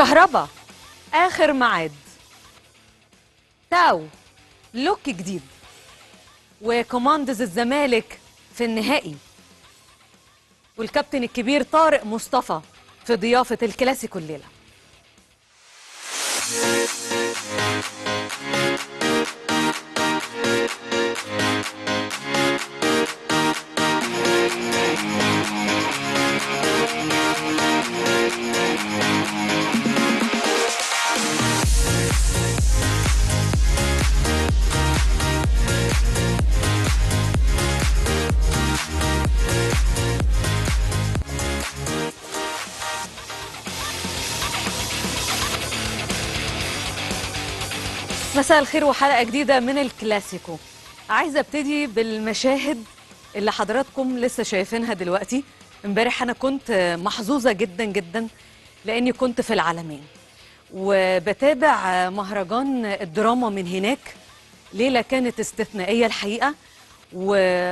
كهربا اخر ميعاد تاو لوك جديد وكوماندز الزمالك في النهائي والكابتن الكبير طارق مصطفى في ضيافة الكلاسيكو الليلة مساء الخير وحلقة جديدة من الكلاسيكو عايزة ابتدي بالمشاهد اللي حضراتكم لسه شايفينها دلوقتي امبارح انا كنت محظوظة جدا جدا لاني كنت في العالمين وبتابع مهرجان الدراما من هناك ليلة كانت استثنائية الحقيقة و...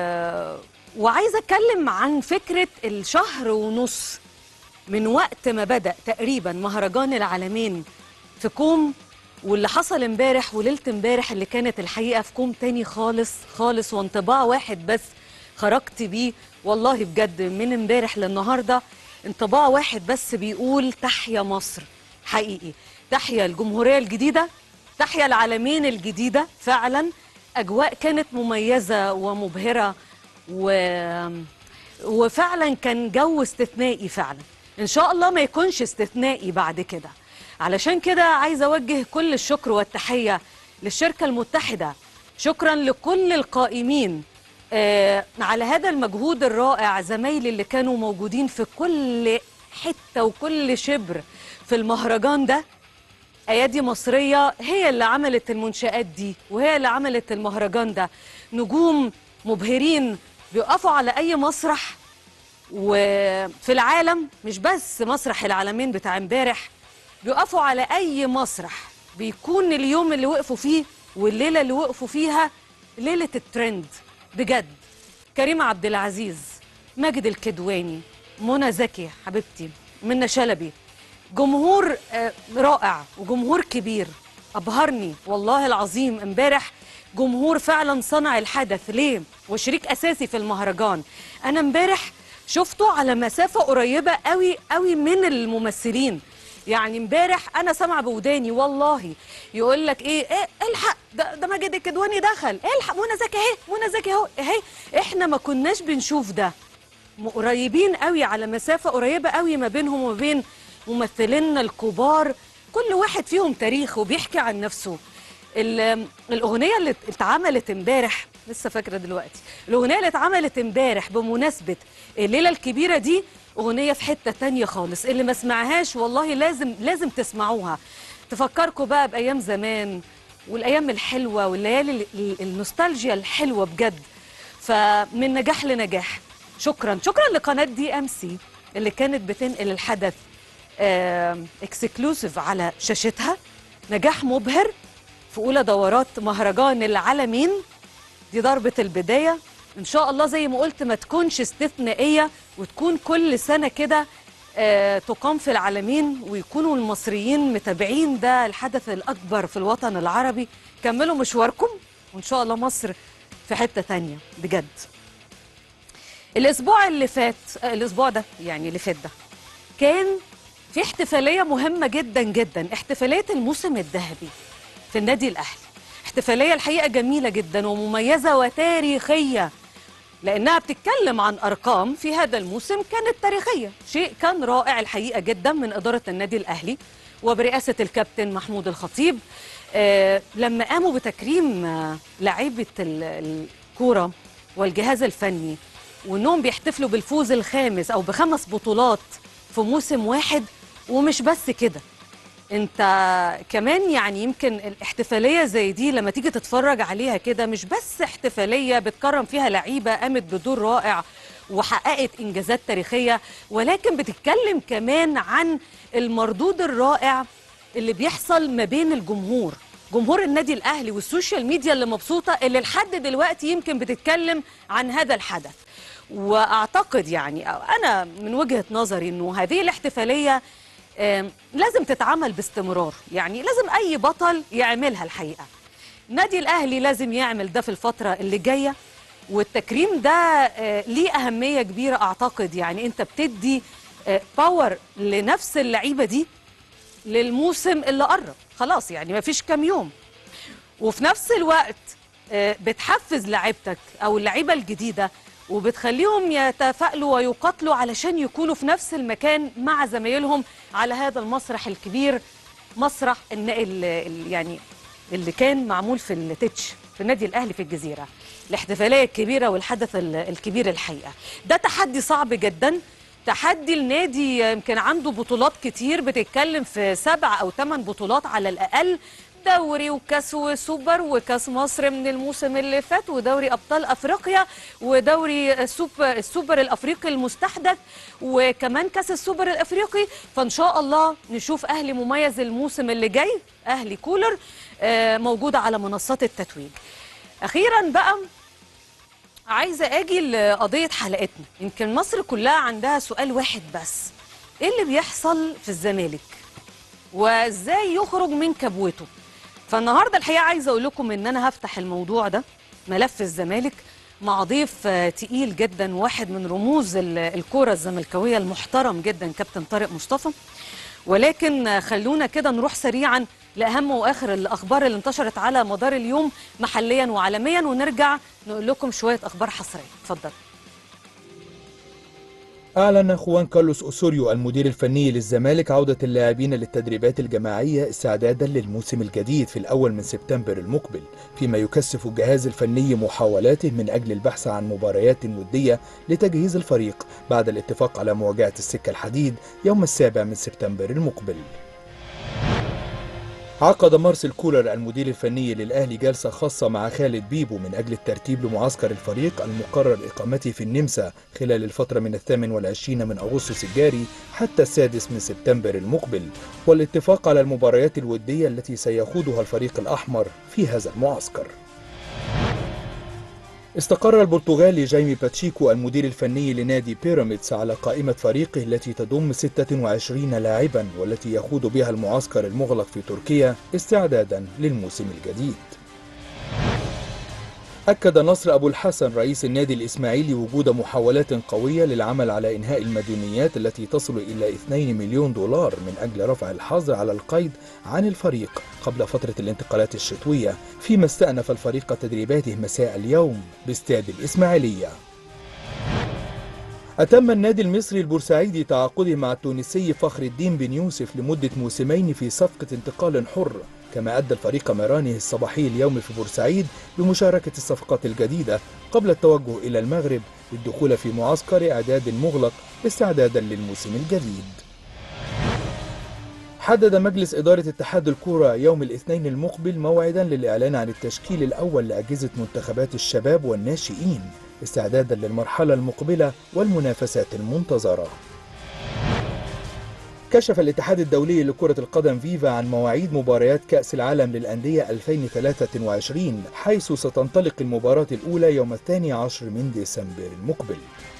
وعايزة اتكلم عن فكرة الشهر ونص من وقت ما بدأ تقريبا مهرجان العالمين في كوم واللي حصل امبارح وليله امبارح اللي كانت الحقيقه في كوم تاني خالص خالص وانطباع واحد بس خرجت بيه والله بجد من امبارح للنهارده انطباع واحد بس بيقول تحيا مصر حقيقي تحيا الجمهوريه الجديده تحيا العالمين الجديده فعلا اجواء كانت مميزه ومبهره و... وفعلا كان جو استثنائي فعلا ان شاء الله ما يكونش استثنائي بعد كده علشان كده عايزه اوجه كل الشكر والتحيه للشركه المتحده شكرا لكل القائمين آه على هذا المجهود الرائع زمايلي اللي كانوا موجودين في كل حته وكل شبر في المهرجان ده ايادي مصريه هي اللي عملت المنشات دي وهي اللي عملت المهرجان ده نجوم مبهرين بيقفوا على اي مسرح وفي العالم مش بس مسرح العالمين بتاع امبارح بيقفوا على اي مسرح بيكون اليوم اللي وقفوا فيه والليله اللي وقفوا فيها ليله الترند بجد كريم عبد العزيز ماجد الكدواني منى زكي حبيبتي منى شلبي جمهور آه، رائع وجمهور كبير ابهرني والله العظيم امبارح جمهور فعلا صنع الحدث ليه وشريك اساسي في المهرجان انا امبارح شفته على مسافه قريبه قوي قوي من الممثلين يعني امبارح انا سامعه بوداني والله يقول لك ايه ايه الحق ده, ده ماجد الكدواني دخل الحق منى زكي اهي منى زكي اهو اهي احنا ما كناش بنشوف ده م- قريبين قوي على مسافه قريبه قوي ما بينهم وما بين ممثلينا الكبار كل واحد فيهم تاريخ وبيحكي عن نفسه ال- الاغنيه اللي اتعملت امبارح لسه فاكره دلوقتي الاغنيه اللي اتعملت امبارح بمناسبه الليله الكبيره دي اغنيه في حته تانية خالص اللي ما سمعهاش والله لازم لازم تسمعوها تفكركم بقى بايام زمان والايام الحلوه والليالي ال- ال- النوستالجيا الحلوه بجد فمن نجاح لنجاح شكرا شكرا لقناه دي ام سي اللي كانت بتنقل الحدث اكسكلوسيف على شاشتها نجاح مبهر في اولى دورات مهرجان العالمين دي ضربة البداية إن شاء الله زي ما قلت ما تكونش استثنائية وتكون كل سنة كده آه، تقام في العالمين ويكونوا المصريين متابعين ده الحدث الأكبر في الوطن العربي كملوا مشواركم وإن شاء الله مصر في حتة تانية بجد الأسبوع اللي فات آه، الأسبوع ده يعني اللي فات ده كان في احتفالية مهمة جدا جدا احتفالية الموسم الذهبي في النادي الأهلي احتفالية الحقيقة جميلة جدا ومميزة وتاريخية لأنها بتتكلم عن أرقام في هذا الموسم كانت تاريخية شيء كان رائع الحقيقة جدا من إدارة النادي الأهلي وبرئاسة الكابتن محمود الخطيب آه لما قاموا بتكريم آه لعيبة ال- الكورة والجهاز الفني وانهم بيحتفلوا بالفوز الخامس او بخمس بطولات في موسم واحد ومش بس كده انت كمان يعني يمكن الاحتفاليه زي دي لما تيجي تتفرج عليها كده مش بس احتفاليه بتكرم فيها لعيبه قامت بدور رائع وحققت انجازات تاريخيه ولكن بتتكلم كمان عن المردود الرائع اللي بيحصل ما بين الجمهور جمهور النادي الاهلي والسوشيال ميديا اللي مبسوطه اللي لحد دلوقتي يمكن بتتكلم عن هذا الحدث واعتقد يعني أو انا من وجهه نظري انه هذه الاحتفاليه آم، لازم تتعمل باستمرار يعني لازم اي بطل يعملها الحقيقه نادي الاهلي لازم يعمل ده في الفتره اللي جايه والتكريم ده آه، ليه اهميه كبيره اعتقد يعني انت بتدي آه، باور لنفس اللعيبه دي للموسم اللي قرب خلاص يعني ما فيش كام يوم وفي نفس الوقت آه، بتحفز لعيبتك او اللعيبه الجديده وبتخليهم يتفائلوا ويقاتلوا علشان يكونوا في نفس المكان مع زمايلهم على هذا المسرح الكبير مسرح الن- ال- ال- يعني اللي كان معمول في التتش في النادي الاهلي في الجزيره الاحتفاليه الكبيره والحدث ال- الكبير الحقيقه ده تحدي صعب جدا تحدي النادي يمكن عنده بطولات كتير بتتكلم في سبع او ثمان بطولات على الاقل دوري وكاس وسوبر وكاس مصر من الموسم اللي فات ودوري ابطال افريقيا ودوري السوبر السوبر الافريقي المستحدث وكمان كاس السوبر الافريقي فان شاء الله نشوف اهلي مميز الموسم اللي جاي اهلي كولر آه، موجوده على منصات التتويج اخيرا بقى عايزه اجي لقضيه حلقتنا يمكن مصر كلها عندها سؤال واحد بس ايه اللي بيحصل في الزمالك وازاي يخرج من كبوته فالنهارده الحقيقه عايزه اقول لكم ان انا هفتح الموضوع ده ملف الزمالك مع ضيف آه، تقيل جدا واحد من رموز ال- الكوره الزملكاويه المحترم جدا كابتن طارق مصطفى ولكن آه، خلونا كده نروح سريعا لاهم واخر الاخبار اللي انتشرت على مدار اليوم محليا وعالميا ونرجع نقول لكم شويه اخبار حصريه اتفضل أعلن خوان كارلوس أوسوريو المدير الفني للزمالك عودة اللاعبين للتدريبات الجماعية استعدادا للموسم الجديد في الأول من سبتمبر المقبل فيما يكثف الجهاز الفني محاولاته من أجل البحث عن مباريات ودية لتجهيز الفريق بعد الاتفاق على مواجهة السكة الحديد يوم السابع من سبتمبر المقبل عقد مارسيل كولر المدير الفني للأهلي جلسة خاصة مع خالد بيبو من أجل الترتيب لمعسكر الفريق المقرر إقامته في النمسا خلال الفترة من الثامن والعشرين من أغسطس الجاري حتى السادس من سبتمبر المقبل والاتفاق على المباريات الودية التي سيخوضها الفريق الأحمر في هذا المعسكر استقر البرتغالي جايمي باتشيكو المدير الفني لنادي بيراميدز على قائمة فريقه التي تضم 26 لاعبا والتي يخوض بها المعسكر المغلق في تركيا استعدادا للموسم الجديد أكد نصر أبو الحسن رئيس النادي الإسماعيلي وجود محاولات قوية للعمل على إنهاء المديونيات التي تصل إلى 2 مليون دولار من أجل رفع الحظر على القيد عن الفريق قبل فترة الانتقالات الشتوية فيما استأنف الفريق تدريباته مساء اليوم باستاد الإسماعيلية أتم النادي المصري البورسعيدي تعاقده مع التونسي فخر الدين بن يوسف لمدة موسمين في صفقة انتقال حر كما أدى الفريق مرانه الصباحي اليوم في بورسعيد بمشاركة الصفقات الجديدة قبل التوجه إلى المغرب للدخول في معسكر إعداد مغلق استعدادا للموسم الجديد حدد مجلس إدارة اتحاد الكرة يوم الاثنين المقبل موعدا للإعلان عن التشكيل الأول لأجهزة منتخبات الشباب والناشئين استعدادا للمرحلة المقبلة والمنافسات المنتظرة كشف الاتحاد الدولي لكرة القدم فيفا عن مواعيد مباريات كأس العالم للأندية 2023 حيث ستنطلق المباراة الأولى يوم الثاني عشر من ديسمبر المقبل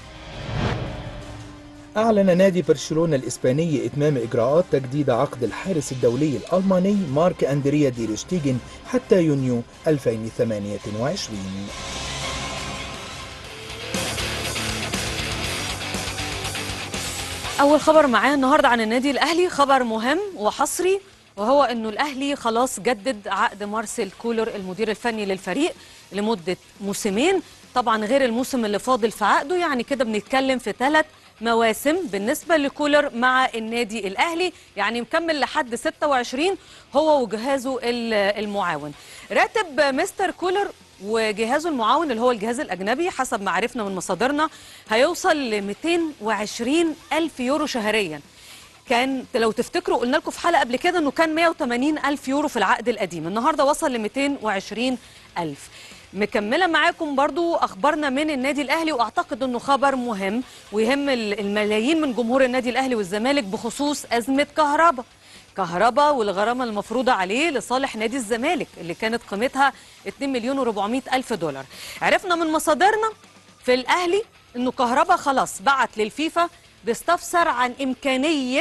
أعلن نادي برشلونة الإسباني إتمام إجراءات تجديد عقد الحارس الدولي الألماني مارك أندريا ديرشتيجن حتى يونيو 2028 اول خبر معايا النهارده عن النادي الاهلي خبر مهم وحصري وهو انه الاهلي خلاص جدد عقد مارسيل كولر المدير الفني للفريق لمده موسمين طبعا غير الموسم اللي فاضل في عقده يعني كده بنتكلم في ثلاث مواسم بالنسبه لكولر مع النادي الاهلي يعني مكمل لحد 26 هو وجهازه ال- المعاون راتب مستر كولر وجهازه المعاون اللي هو الجهاز الأجنبي حسب ما عرفنا من مصادرنا هيوصل ل 220 ألف يورو شهريا كان لو تفتكروا قلنا لكم في حلقة قبل كده أنه كان 180 ألف يورو في العقد القديم النهاردة وصل ل 220 ألف مكملة معاكم برضو أخبارنا من النادي الأهلي وأعتقد أنه خبر مهم ويهم ال- الملايين من جمهور النادي الأهلي والزمالك بخصوص أزمة كهرباء كهرباء والغرامة المفروضة عليه لصالح نادي الزمالك اللي كانت قيمتها 2 مليون و400 ألف دولار عرفنا من مصادرنا في الأهلي أنه كهرباء خلاص بعت للفيفا بيستفسر عن إمكانية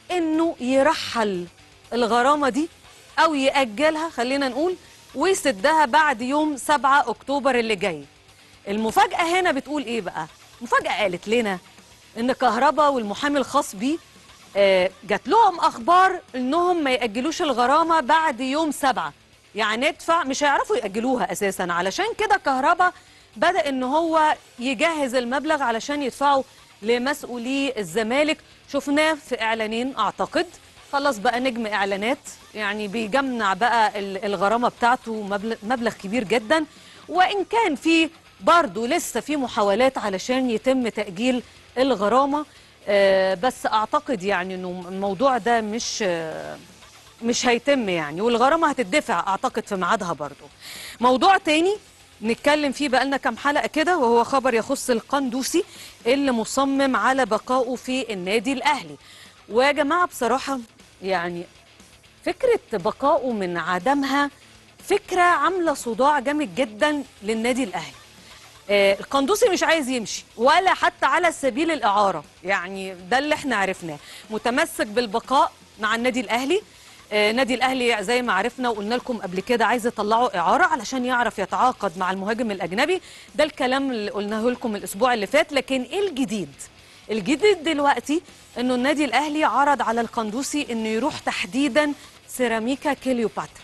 انه يرحل الغرامه دي او ياجلها خلينا نقول ويسدها بعد يوم 7 اكتوبر اللي جاي المفاجاه هنا بتقول ايه بقى مفاجاه قالت لنا ان كهربا والمحامي الخاص بيه آه، جات لهم اخبار انهم ما ياجلوش الغرامه بعد يوم سبعة يعني ندفع مش هيعرفوا ياجلوها اساسا علشان كده كهربا بدا ان هو يجهز المبلغ علشان يدفعه لمسؤولي الزمالك شفناه في اعلانين اعتقد خلاص بقى نجم اعلانات يعني بيجمع بقى ال- الغرامه بتاعته مبلغ, مبلغ كبير جدا وان كان في برضه لسه في محاولات علشان يتم تاجيل الغرامه آه، بس اعتقد يعني انه الموضوع ده مش آه، مش هيتم يعني والغرامه هتدفع اعتقد في ميعادها برضه موضوع تاني نتكلم فيه بقالنا كام حلقه كده وهو خبر يخص القندوسي اللي مصمم على بقائه في النادي الاهلي ويا جماعه بصراحه يعني فكره بقائه من عدمها فكره عامله صداع جامد جدا للنادي الاهلي آه، القندوسي مش عايز يمشي ولا حتى على سبيل الإعارة يعني ده اللي احنا عرفناه متمسك بالبقاء مع النادي الأهلي آه، نادي الأهلي زي ما عرفنا وقلنا لكم قبل كده عايز يطلعه إعارة علشان يعرف يتعاقد مع المهاجم الأجنبي ده الكلام اللي قلناه لكم الأسبوع اللي فات لكن إيه الجديد؟ الجديد دلوقتي انه النادي الاهلي عرض على القندوسي انه يروح تحديدا سيراميكا كليوباترا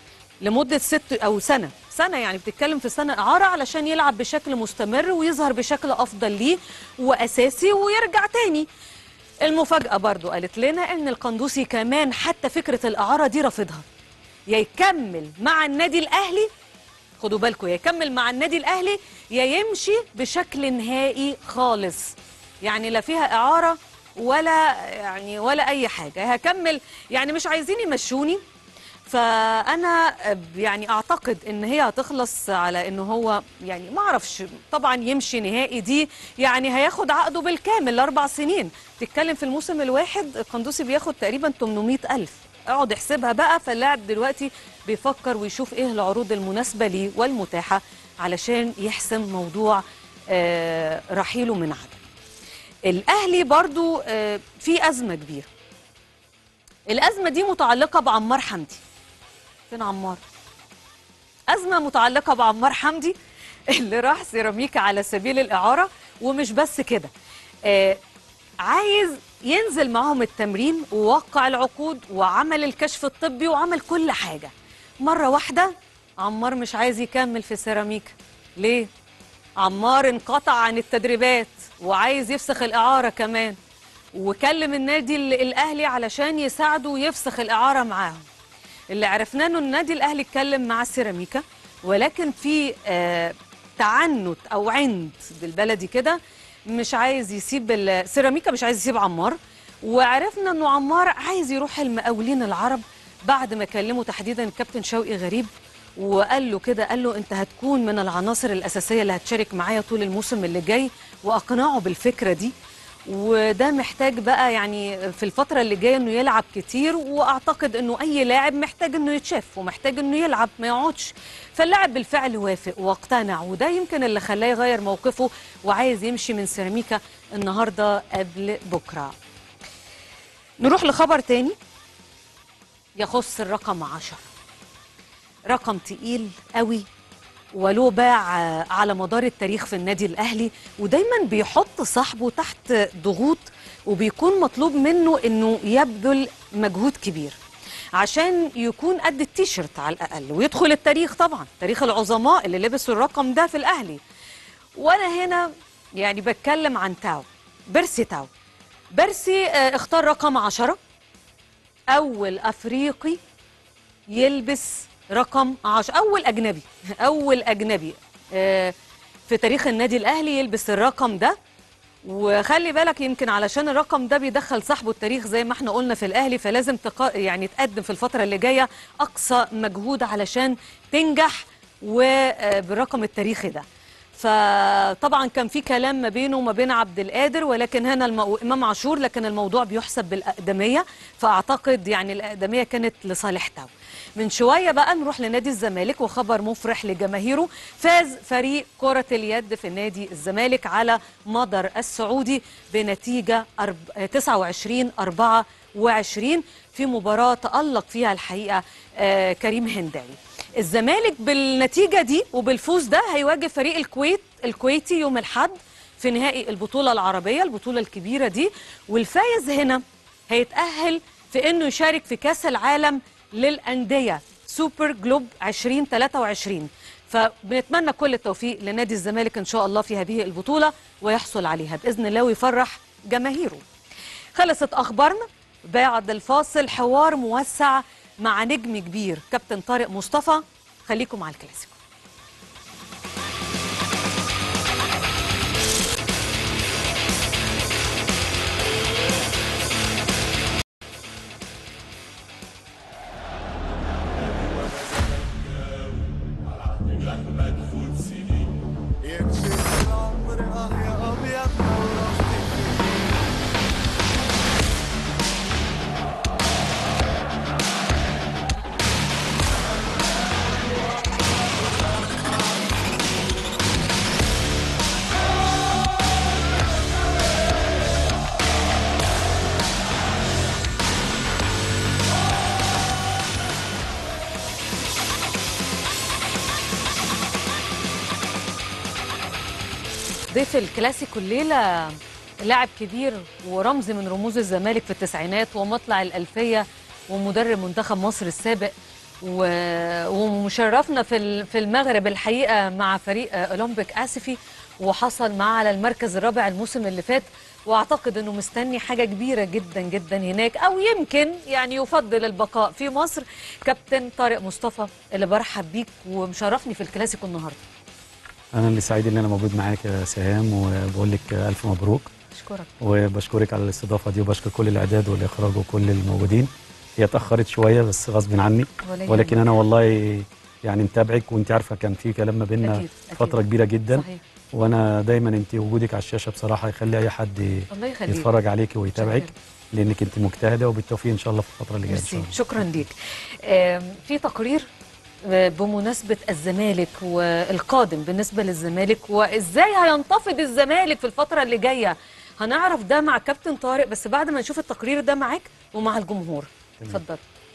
لمدة ست أو سنة سنة يعني بتتكلم في سنة إعارة علشان يلعب بشكل مستمر ويظهر بشكل أفضل ليه وأساسي ويرجع تاني المفاجأة برضو قالت لنا إن القندوسي كمان حتى فكرة الإعارة دي رافضها يا يكمل مع النادي الأهلي خدوا بالكم يا يكمل مع النادي الأهلي يا يمشي بشكل نهائي خالص يعني لا فيها إعارة ولا يعني ولا أي حاجة هكمل يعني مش عايزين يمشوني فانا يعني اعتقد ان هي هتخلص على ان هو يعني ما اعرفش طبعا يمشي نهائي دي يعني هياخد عقده بالكامل اربع سنين تتكلم في الموسم الواحد القندوسي بياخد تقريبا 800 الف اقعد احسبها بقى فاللاعب دلوقتي بيفكر ويشوف ايه العروض المناسبه ليه والمتاحه علشان يحسم موضوع آه، رحيله من عدم الاهلي برضو آه، في ازمه كبيره الازمه دي متعلقه بعمار حمدي فين عمار أزمة متعلقة بعمار حمدي اللي راح سيراميكا على سبيل الإعارة ومش بس كده آه عايز ينزل معاهم التمرين ووقع العقود وعمل الكشف الطبي وعمل كل حاجة مرة واحدة عمار مش عايز يكمل في سيراميكا ليه؟ عمار انقطع عن التدريبات وعايز يفسخ الإعارة كمان وكلم النادي ال- الأهلي علشان يساعده ويفسخ الإعارة معاهم اللي عرفناه انه النادي الاهلي اتكلم مع سيراميكا ولكن في آه تعنت او عند بالبلدي كده مش عايز يسيب ال- سيراميكا مش عايز يسيب عمار وعرفنا انه عمار عايز يروح المقاولين العرب بعد ما كلمه تحديدا الكابتن شوقي غريب وقال له كده قال له انت هتكون من العناصر الاساسيه اللي هتشارك معايا طول الموسم اللي جاي واقنعه بالفكره دي وده محتاج بقى يعني في الفترة اللي جاية انه يلعب كتير واعتقد انه اي لاعب محتاج انه يتشاف ومحتاج انه يلعب ما يقعدش فاللاعب بالفعل وافق واقتنع وده يمكن اللي خلاه يغير موقفه وعايز يمشي من سيراميكا النهاردة قبل بكرة نروح لخبر تاني يخص الرقم عشر رقم تقيل قوي وله باع آه، على مدار التاريخ في النادي الأهلي ودايما بيحط صاحبه تحت ضغوط وبيكون مطلوب منه انه يبذل مجهود كبير عشان يكون قد التيشيرت على الأقل ويدخل التاريخ طبعا تاريخ العظماء اللي لبسوا الرقم ده في الأهلي وأنا هنا يعني بتكلم عن تاو بيرسي تاو بيرسي آه، اختار رقم عشرة أول أفريقي يلبس رقم عشر أول أجنبي أول أجنبي آه، في تاريخ النادي الأهلي يلبس الرقم ده وخلي بالك يمكن علشان الرقم ده بيدخل صاحبه التاريخ زي ما احنا قلنا في الأهلي فلازم تقا... يعني تقدم في الفترة اللي جاية أقصى مجهود علشان تنجح وبالرقم التاريخي ده فطبعا كان في كلام ما بينه وما بين عبد القادر ولكن هنا المو... امام عاشور لكن الموضوع بيحسب بالاقدميه فاعتقد يعني الاقدميه كانت لصالح تاو من شويه بقى نروح لنادي الزمالك وخبر مفرح لجماهيره فاز فريق كره اليد في نادي الزمالك على مدر السعودي بنتيجه أرب... 29 4 وعشرين في مباراة تألق فيها الحقيقة آه، كريم هنداوي الزمالك بالنتيجة دي وبالفوز ده هيواجه فريق الكويت الكويتي يوم الأحد في نهائي البطولة العربية البطولة الكبيرة دي والفايز هنا هيتأهل في انه يشارك في كاس العالم للأندية سوبر جلوب 2023 فبنتمنى كل التوفيق لنادي الزمالك ان شاء الله في هذه البطولة ويحصل عليها بإذن الله ويفرح جماهيره خلصت أخبارنا بعد الفاصل حوار موسع مع نجم كبير كابتن طارق مصطفى خليكم مع الكلاسيكو يكفي العمر اه يا ابيض لو رحت ضيف الكلاسيكو الليلة لاعب كبير ورمز من رموز الزمالك في التسعينات ومطلع الألفية ومدرب منتخب مصر السابق و- ومشرفنا في ال- في المغرب الحقيقة مع فريق آه، أولمبيك آسفي وحصل معاه على المركز الرابع الموسم اللي فات واعتقد انه مستني حاجه كبيره جدا جدا هناك او يمكن يعني يفضل البقاء في مصر كابتن طارق مصطفى اللي برحب بيك ومشرفني في الكلاسيكو النهارده انا اللي سعيد ان انا موجود معاك يا سهام وبقول لك الف مبروك اشكرك وبشكرك على الاستضافه دي وبشكر كل الاعداد والاخراج وكل الموجودين هي اتاخرت شويه بس غصب عني ولا ولكن يهمك. انا والله يعني متابعك وانت عارفه كان في كلام ما بيننا أكيد، أكيد. فتره كبيره جدا صحيح وانا دايما انت وجودك على الشاشه بصراحه يخلي اي حد الله يخليك يتفرج عليك ويتابعك شكراً. لانك انت مجتهده وبالتوفيق ان شاء الله في الفتره اللي جايه ان شاء ميرسي الله شكرا ليك آم، في تقرير آه، بمناسبة الزمالك والقادم بالنسبة للزمالك وازاي هينتفض الزمالك في الفترة اللي جاية هنعرف ده مع كابتن طارق بس بعد ما نشوف التقرير ده معاك ومع الجمهور اتفضل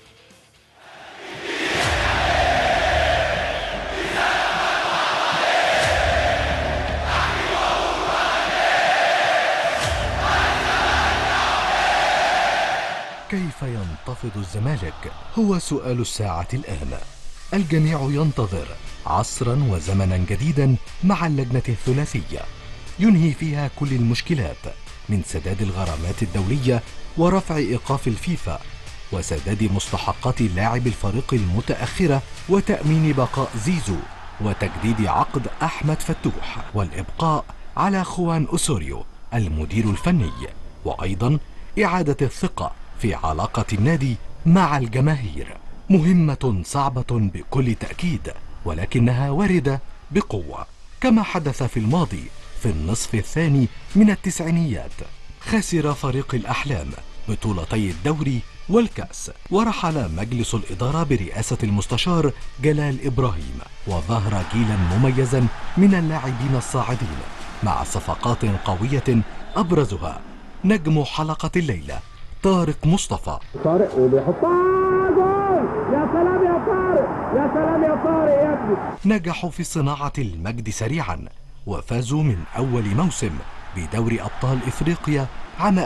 كيف ينتفض الزمالك هو سؤال الساعة الآن الجميع ينتظر عصرا وزمنا جديدا مع اللجنة الثلاثية ينهي فيها كل المشكلات من سداد الغرامات الدولية ورفع إيقاف الفيفا وسداد مستحقات لاعب الفريق المتأخرة وتأمين بقاء زيزو وتجديد عقد أحمد فتوح والإبقاء على خوان أوسوريو المدير الفني وأيضا إعادة الثقة في علاقة النادي مع الجماهير مهمة صعبة بكل تأكيد ولكنها واردة بقوة كما حدث في الماضي في النصف الثاني من التسعينيات خسر فريق الأحلام بطولتي الدوري والكأس ورحل مجلس الإدارة برئاسة المستشار جلال إبراهيم وظهر جيلا مميزا من اللاعبين الصاعدين مع صفقات قوية أبرزها نجم حلقة الليلة طارق مصطفى طارق وبيحطها جول يا سلام يا طارق يا سلام يا طارق يا ابني نجحوا في صناعة المجد سريعا وفازوا من أول موسم بدوري أبطال إفريقيا عام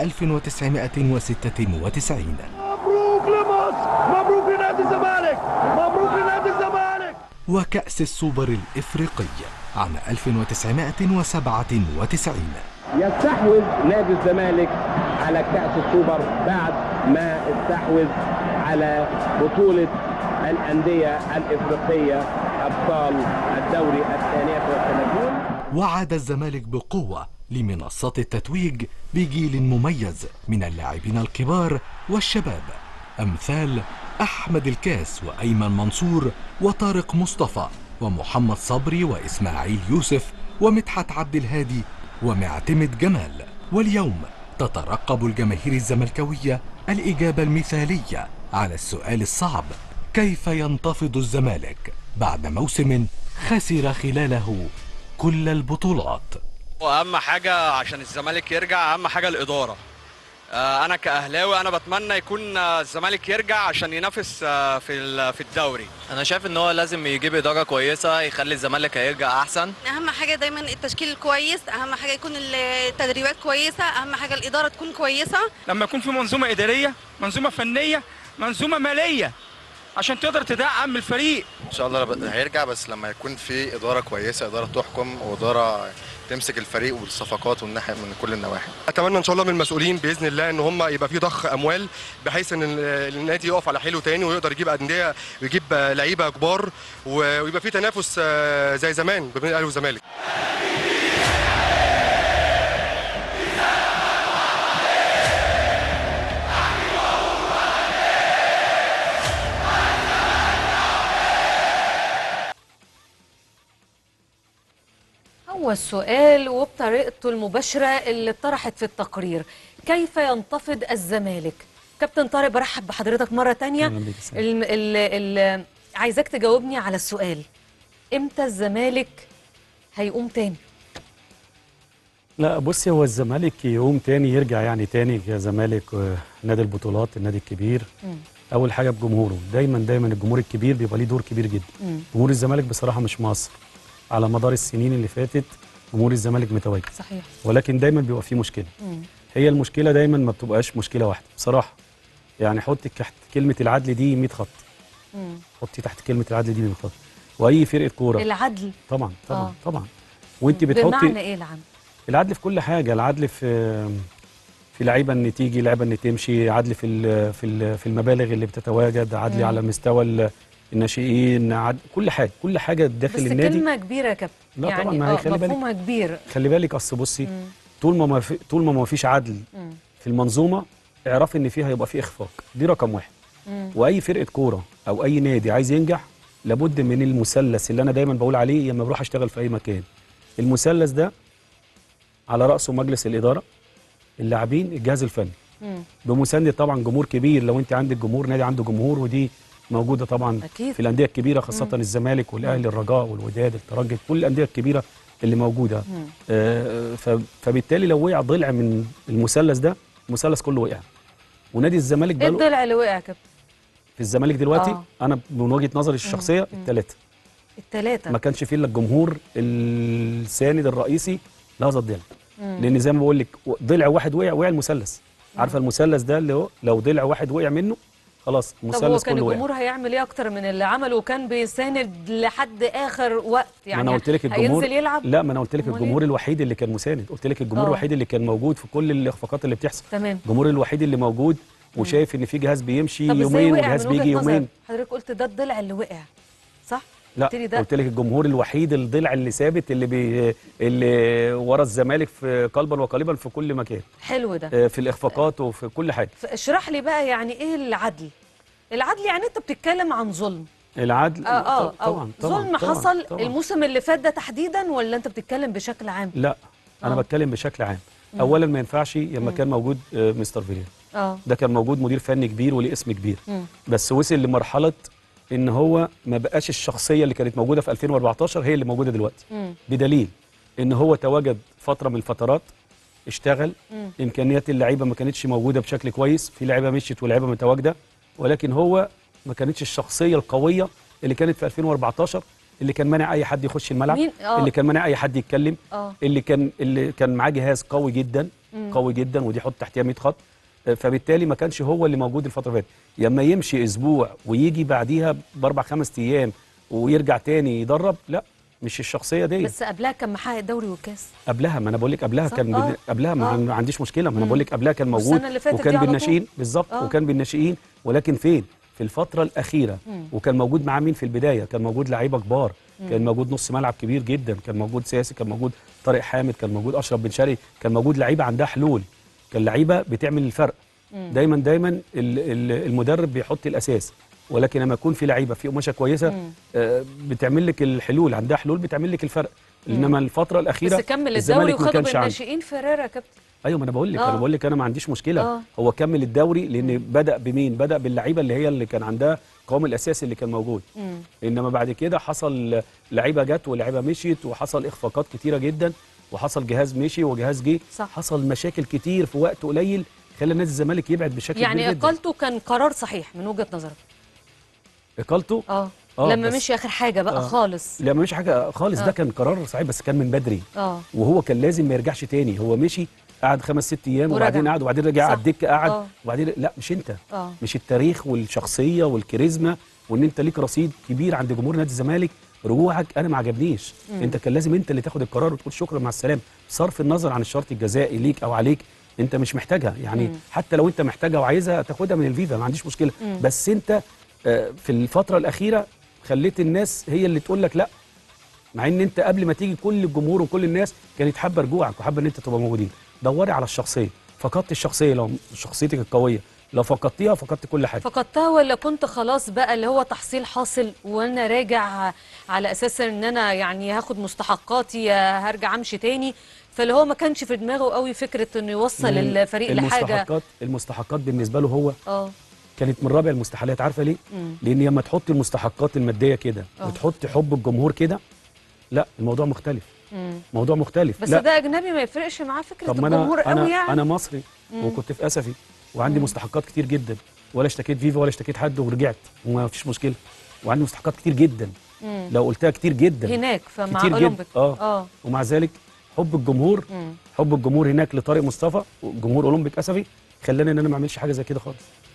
1996 مبروك لمصر مبروك لنادي الزمالك مبروك لنادي الزمالك وكأس السوبر الإفريقي عام 1997 يستحوذ نادي الزمالك على كأس السوبر بعد ما استحوذ على بطولة الأندية الإفريقية أبطال الدوري الثانية والثلاثون وعاد الزمالك بقوة لمنصات التتويج بجيل مميز من اللاعبين الكبار والشباب أمثال أحمد الكاس وأيمن منصور وطارق مصطفى ومحمد صبري وإسماعيل يوسف ومدحت عبد الهادي ومعتمد جمال واليوم تترقب الجماهير الزملكاوية الإجابة المثالية على السؤال الصعب كيف ينتفض الزمالك بعد موسم خسر خلاله كل البطولات واهم حاجه عشان الزمالك يرجع اهم حاجه الاداره آه، انا كاهلاوي انا بتمنى يكون آه، الزمالك يرجع عشان ينافس آه، في ال- في الدوري انا شايف ان هو لازم يجيب اداره كويسه يخلي الزمالك هيرجع احسن اهم حاجه دايما التشكيل كويس اهم حاجه يكون التدريبات كويسه اهم حاجه الاداره تكون كويسه لما يكون في منظومه اداريه منظومه فنيه منظومه ماليه عشان تقدر تدعم الفريق ان شاء الله رب- هيرجع بس لما يكون في اداره كويسه اداره تحكم واداره تمسك الفريق والصفقات والناحيه من كل النواحي اتمنى ان شاء الله من المسؤولين باذن الله ان هم يبقى في ضخ اموال بحيث ان ال- النادي يقف على حيله تاني ويقدر يجيب انديه ويجيب آه، لعيبه كبار و- ويبقى في تنافس آه، زي زمان بين الاهلي والزمالك هو السؤال وبطريقته المباشرة اللي اتطرحت في التقرير كيف ينتفض الزمالك كابتن طارق برحب بحضرتك مرة تانية أهلاً بيك يا سيدي. ال ال ال عايزاك تجاوبني على السؤال امتى الزمالك هيقوم تاني لا بصي هو الزمالك يقوم تاني يرجع يعني تاني كزمالك آه، نادي البطولات النادي الكبير مم. اول حاجه بجمهوره دايما دايما الجمهور الكبير بيبقى ليه دور كبير جدا مم. جمهور الزمالك بصراحه مش مقصر على مدار السنين اللي فاتت جمهور الزمالك متواجد صحيح ولكن دايما بيبقى فيه مشكله مم. هي المشكله دايما ما بتبقاش مشكله واحده بصراحه يعني حطي تحت كلمه العدل دي 100 خط مم. حطي تحت كلمه العدل دي 100 خط واي فرقه كوره العدل طبعا طبعا آه. طبعا وانت بتحطي بمعنى ايه العدل العدل في كل حاجه العدل في في لعيبه ان تيجي لعيبه ان تمشي عدل في ال- في ال- في المبالغ اللي بتتواجد عدل مم. على مستوى ال- الناشئين عد كل حاجه كل حاجه داخل بس النادي كلمة كبيرة يا كابتن لا يعني طبعاً، ما هي آه، خلي بالك. مفهومها كبير خلي بالك اصل بصي مم. طول ما ما في طول ما ما فيش عدل مم. في المنظومه اعرفي ان فيها هيبقى في اخفاق دي رقم واحد مم. واي فرقه كوره او اي نادي عايز ينجح لابد من المثلث اللي انا دايما بقول عليه لما بروح اشتغل في اي مكان المثلث ده على راسه مجلس الاداره اللاعبين الجهاز الفني مم. بمساندة طبعا جمهور كبير لو انت عندك جمهور نادي عنده جمهور ودي موجوده طبعا أكيد. في الانديه الكبيره خاصه مم. الزمالك والاهلي الرجاء والوداد الترجي كل الانديه الكبيره اللي موجوده مم. آه، ف- فبالتالي لو وقع ضلع من المثلث ده المثلث كله وقع ونادي الزمالك ايه بقى الضلع اللي وقع يا كابتن في الزمالك دلوقتي آه. انا من وجهه نظري الشخصيه الثلاثه التلاتة ما كانش فيه الا الجمهور الساند الرئيسي لهذا الضلع مم. لان زي ما بقول لك ضلع واحد وقع وقع المثلث عارفه المثلث ده اللي هو لو ضلع واحد وقع منه خلاص طب هو المثلث كان كله وقع الجمهور هيعمل ايه اكتر من اللي عمله وكان بيساند لحد اخر وقت ما يعني انا قلت لك الجمهور هينزل يلعب لا ما انا قلت لك أمال الجمهور إيه؟ الوحيد اللي كان مساند قلت لك الجمهور آه. الوحيد اللي كان موجود في كل الاخفاقات اللي بتحصل تمام الجمهور الوحيد اللي موجود وشايف ان في جهاز بيمشي طب ازاي يومين وقع وجهاز من بيجي وجهة نظر يومين حضرتك قلت ده الضلع اللي وقع صح لا قلت لي ده قلت لك الجمهور الوحيد الضلع اللي ثابت اللي بي اللي ورا الزمالك في قلبا وقالبا في كل مكان حلو ده آه، في الاخفاقات وفي كل حاجه اشرح لي بقى يعني ايه العدل العدل يعني انت بتتكلم عن ظلم العدل اه اه طبعا طبعا ظلم طبعاً حصل طبعاً. الموسم اللي فات ده تحديدا ولا انت بتتكلم بشكل عام لا انا آه. بتكلم بشكل عام مم. اولا ما ينفعش لما كان موجود آه، مستر فيريرا اه ده كان موجود مدير فني كبير وليه اسم كبير مم. بس وصل لمرحله ان هو ما بقاش الشخصيه اللي كانت موجوده في 2014 هي اللي موجوده دلوقتي مم. بدليل ان هو تواجد فتره من الفترات اشتغل مم. امكانيات اللعيبه ما كانتش موجوده بشكل كويس في لعيبه مشيت ولاعيبه متواجده ولكن هو ما كانتش الشخصيه القويه اللي كانت في 2014 اللي كان مانع اي حد يخش الملعب مين؟ آه. اللي كان مانع اي حد يتكلم اه اللي كان اللي كان معاه جهاز قوي جدا مم. قوي جدا ودي حط تحتها 100 خط آه، فبالتالي ما كانش هو اللي موجود الفتره اللي فاتت لما يمشي اسبوع ويجي بعديها باربع خمس ايام ويرجع تاني يدرب لا مش الشخصيه دي بس قبلها كان محقق دوري والكاس قبلها ما انا بقول لك قبلها صح؟ كان آه. بن... قبلها ما آه. عن- ما عنديش مشكله ما انا مم. بقول لك قبلها كان موجود والسنة اللي فاتت دي وكان على طول. بالناشئين بالظبط آه. وكان بالناشئين ولكن فين في الفتره الاخيره مم. وكان موجود معاه مين في البدايه كان موجود لعيبه كبار مم. كان موجود نص ملعب كبير جدا كان موجود سياسي كان موجود طارق حامد كان موجود اشرف بن شرقي كان موجود لعيبه عندها حلول كان لعيبه بتعمل الفرق مم. دايما دايما ال- ال- المدرب بيحط الاساس ولكن لما يكون في لعيبه في قماشه كويسه مم. آه، بتعمل لك الحلول عندها حلول بتعمل لك الفرق مم. انما الفتره الاخيره بس كمل الدوري الزمالك ما وخدوا كانش عنده بالناشئين فيريرا يا كابتن ايوه ما انا بقول لك آه. انا بقول لك انا ما عنديش مشكله آه. هو كمل الدوري لان بدا بمين بدا باللعيبه اللي هي اللي كان عندها القوام الاساسي اللي كان موجود مم. انما بعد كده حصل لعيبه جت ولعيبه مشيت وحصل اخفاقات كتيره جدا وحصل جهاز مشي وجهاز جه صح. حصل مشاكل كتير في وقت قليل خلى نادي الزمالك يبعد بشكل يعني كبير جدا اقالته كان قرار صحيح من وجهه نظرك اقالته اه آه، لما بس- مشي اخر حاجه بقى آه. خالص لا مش حاجه خالص آه. ده كان قرار صحيح بس كان من بدري اه وهو كان لازم ما يرجعش تاني هو مشي قعد خمس ست ايام ورجع. وبعدين قعد وبعدين رجع صح. على الدكه قعد آه. وبعدين لا مش انت اه مش التاريخ والشخصيه والكاريزما وان انت ليك رصيد كبير عند جمهور نادي الزمالك رجوعك انا ما عجبنيش مم. انت كان لازم انت اللي تاخد القرار وتقول شكرا مع السلامه صرف النظر عن الشرط الجزائي ليك او عليك انت مش محتاجها يعني مم. حتى لو انت محتاجها وعايزها تاخدها من الفيفا ما عنديش مشكله مم. بس انت آه، في الفتره الاخيره خليت الناس هي اللي تقول لك لا مع ان انت قبل ما تيجي كل الجمهور وكل الناس كانت حابه رجوعك وحابه ان انت تبقى موجودين دوري على الشخصيه فقدت الشخصيه لو شخصيتك القويه لو فقدتيها فقدت كل حاجه فقدتها ولا كنت خلاص بقى اللي هو تحصيل حاصل وانا راجع على اساس ان انا يعني هاخد مستحقاتي هرجع امشي تاني فاللي هو ما كانش في دماغه قوي فكره انه يوصل الفريق لحاجه المستحقات المستحقات بالنسبه له هو اه كانت من رابع المستحيلات عارفه ليه؟ مم. لان لما تحط المستحقات الماديه كده آه. وتحط حب الجمهور كده لا الموضوع مختلف مم. موضوع مختلف بس لا ده اجنبي ما يفرقش معاه فكره طب ما الجمهور انا قوي انا يعني انا مصري مم. وكنت في اسفي وعندي مم. مستحقات كتير جدا ولا اشتكيت فيفا ولا اشتكيت حد ورجعت وما فيش مشكله وعندي مستحقات كتير جدا مم. لو قلتها كتير جدا هناك فمع كتير اولمبيك جدا اه اه ومع ذلك حب الجمهور مم. حب الجمهور هناك لطارق مصطفى جمهور اولمبيك اسفي خلاني ان انا ما اعملش حاجه زي كده خالص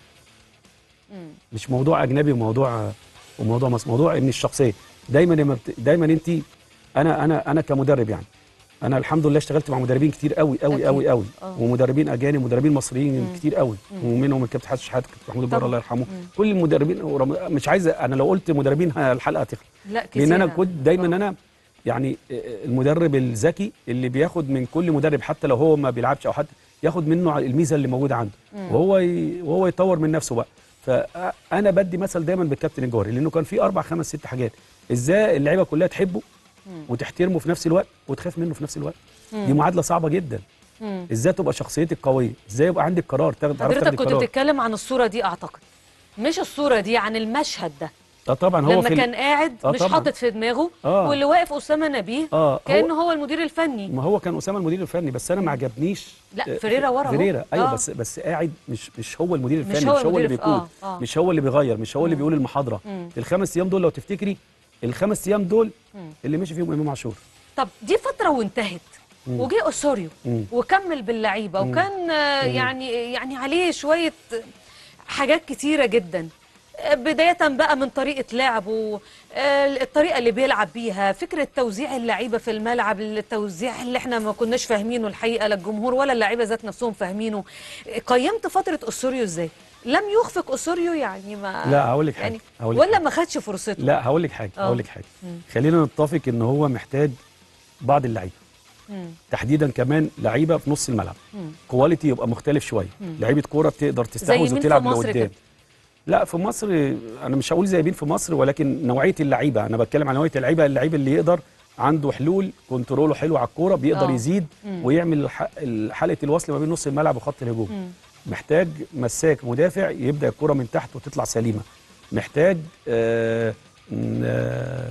مم. مش موضوع اجنبي وموضوع وموضوع مصر موضوع ان الشخصيه دايما لما بت... دايما انت انا انا انا كمدرب يعني انا الحمد لله اشتغلت مع مدربين كتير قوي قوي أكيد. قوي قوي آه. ومدربين اجانب ومدربين مصريين مم. كتير قوي مم. ومنهم الكابتن حسن شحاته الكابتن محمود البر طبعا. الله يرحمه مم. كل المدربين ورم... مش عايز انا لو قلت مدربين ه- الحلقه هتخلص لا كتير لان انا كنت دايما انا يعني المدرب الذكي اللي بياخد من كل مدرب حتى لو هو ما بيلعبش او حتى ياخد منه الميزه اللي موجوده عنده مم. وهو ي... وهو يطور من نفسه بقى فانا بدي مثل دايما بالكابتن الجوهري لانه كان في اربع خمس ست حاجات ازاي اللعيبه كلها تحبه مم. وتحترمه في نفس الوقت وتخاف منه في نفس الوقت مم. دي معادله صعبه جدا مم. ازاي تبقى شخصيتك قويه ازاي يبقى عندك قرار تاخد تعرف حضرتك تاخد كنت قرار بتتكلم عن الصوره دي اعتقد مش الصوره دي عن المشهد ده اه طبعا هو لما في ال- كان قاعد آه مش طبعاً. حاطط في دماغه آه. واللي واقف اسامه نبيه اه كانه هو هو المدير الفني ما هو كان اسامه المدير الفني بس انا ما عجبنيش لا، آه، فريرا ورا أهو. فريرا ايوه آه. بس بس قاعد مش مش هو المدير مش الفني هو مش هو اللي المدير- بيقود آه، آه. مش هو اللي بيغير مش هو اللي مم. بيقول المحاضره مم. الخمس ايام دول لو تفتكري الخمس ايام دول مم. اللي مشي فيهم امام عاشور طب دي فتره وانتهت مم. وجه اوسوريو مم. وكمل باللعيبه مم. وكان آه، مم. يعني يعني عليه شويه حاجات كتيره جدا آه، بداية بقى من طريقة لعبه آه، الطريقة اللي بيلعب بيها فكرة توزيع اللعيبة في الملعب التوزيع اللي احنا ما كناش فاهمينه الحقيقة لا الجمهور ولا اللعيبة ذات نفسهم فاهمينه قيمت فترة أوسوريو ازاي؟ لم يخفق أوسوريو يعني ما لا هقول لك حاجه يعني هقول لك ولا حاجة. ما خدش فرصته؟ لا هقول لك حاجه آه. هقول لك حاجه مم. خلينا نتفق ان هو محتاج بعض اللعيبه مم. تحديدا كمان لعيبه في نص الملعب مم. كواليتي يبقى مختلف شويه مم. لعيبه كوره بتقدر زي تستحوذ مين في وتلعب مصر لقدام كده؟ لا في مصر انا مش هقول زي مين في مصر ولكن نوعيه اللعيبه انا بتكلم عن نوعيه اللعيبه اللعيب اللي يقدر عنده حلول كنتروله حلو على الكوره بيقدر آه. يزيد مم. ويعمل الح- حلقه الوصل ما بين نص الملعب وخط الهجوم مم. محتاج مساك مدافع يبدا الكره من تحت وتطلع سليمه محتاج آه م- آه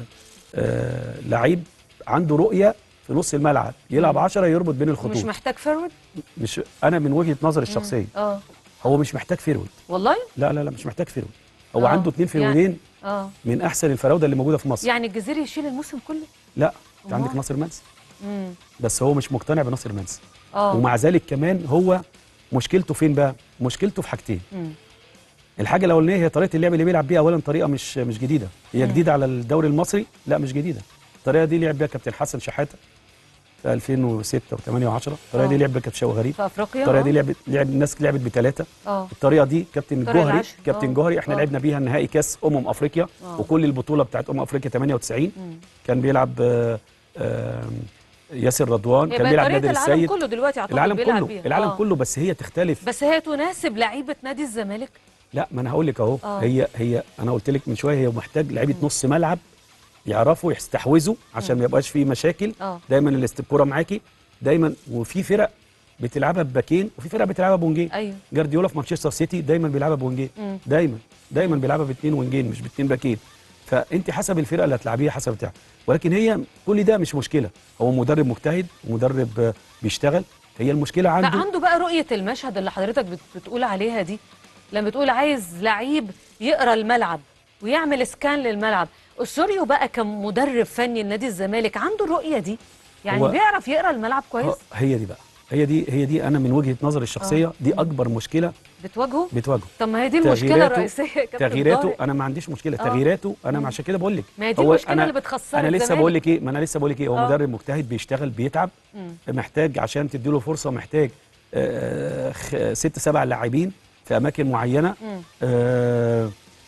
آه لعيب عنده رؤيه في نص الملعب يلعب 10 يربط بين الخطوط مش محتاج فيرود؟ مش انا من وجهه نظري الشخصيه اه هو مش محتاج فيرود والله؟ لا لا لا مش محتاج فيرود هو آه. عنده اتنين فيرودين اه من احسن الفراوده اللي موجوده في مصر يعني الجزيري يشيل الموسم كله؟ لا انت أمال؟ عندك ناصر منسي امم بس هو مش مقتنع بناصر منسي اه ومع ذلك كمان هو مشكلته فين بقى مشكلته في حاجتين مم. الحاجه الاولانيه هي طريقه اللعب اللي بيلعب بيها اولا طريقه مش مش جديده هي مم. جديده على الدوري المصري لا مش جديده الطريقه دي لعب بيها كابتن حسن شحاته في 2006 و8 و10 الطريقه دي آه. لعب بيها كابتن شوقي غريب في افريقيا الطريقه آه. دي لعبت لعب الناس لعبت بثلاثه اه الطريقه دي كابتن الطريقة جوهري العشر. كابتن آه. جوهري احنا آه. لعبنا بيها نهائي كاس امم افريقيا آه. وكل البطوله بتاعت امم افريقيا 98 مم. كان بيلعب آه، آه، ياسر رضوان هي كان بقت بيلعب طريقة نادر العالم السيد كله دلوقتي اعتقد العالم بيلعب كله بيها. العالم آه. كله بس هي تختلف بس هي تناسب لعيبه نادي الزمالك لا ما انا هقول لك اهو آه. هي هي انا قلت لك من شويه هي محتاج لعيبه نص ملعب يعرفوا يستحوذوا عشان ما يبقاش فيه مشاكل اه دايما الاست- الكوره معاكي دايما وفي فرق بتلعبها بباكين وفي فرق بتلعبها بونجين ايوه جارديولا في مانشستر سيتي دايما بيلعبها بونجين مم. دايما دايما بيلعبها باثنين وينجين مش باثنين باكين فانت حسب الفرقه اللي هتلعبيها حسب بتاع ولكن هي كل ده مش مشكله هو مدرب مجتهد ومدرب آه، بيشتغل هي المشكله لا عنده عنده بقى رؤيه المشهد اللي حضرتك بت- بتقول عليها دي لما بتقول عايز لعيب يقرا الملعب ويعمل سكان للملعب اسوريو بقى كمدرب فني لنادي الزمالك عنده الرؤيه دي يعني هو- بيعرف يقرا الملعب كويس آه، هي دي بقى هي دي هي دي انا من وجهه نظري الشخصيه آه. دي اكبر مشكله بتواجهه بتواجهه طب ما هي دي المشكله تغييراته- الرئيسيه يا كابتن تغييراته طارق. انا ما عنديش مشكله آه. تغييراته انا مم. عشان كده بقول لك ما هي دي هو المشكلة أنا- اللي بتخسر انا لسه الزمالك. بقول لك ايه ما انا لسه بقول لك ايه هو آه. مدرب مجتهد بيشتغل بيتعب مم. محتاج عشان تديله فرصه محتاج آه، خ- ست سبع لاعبين في اماكن معينه مم. آه،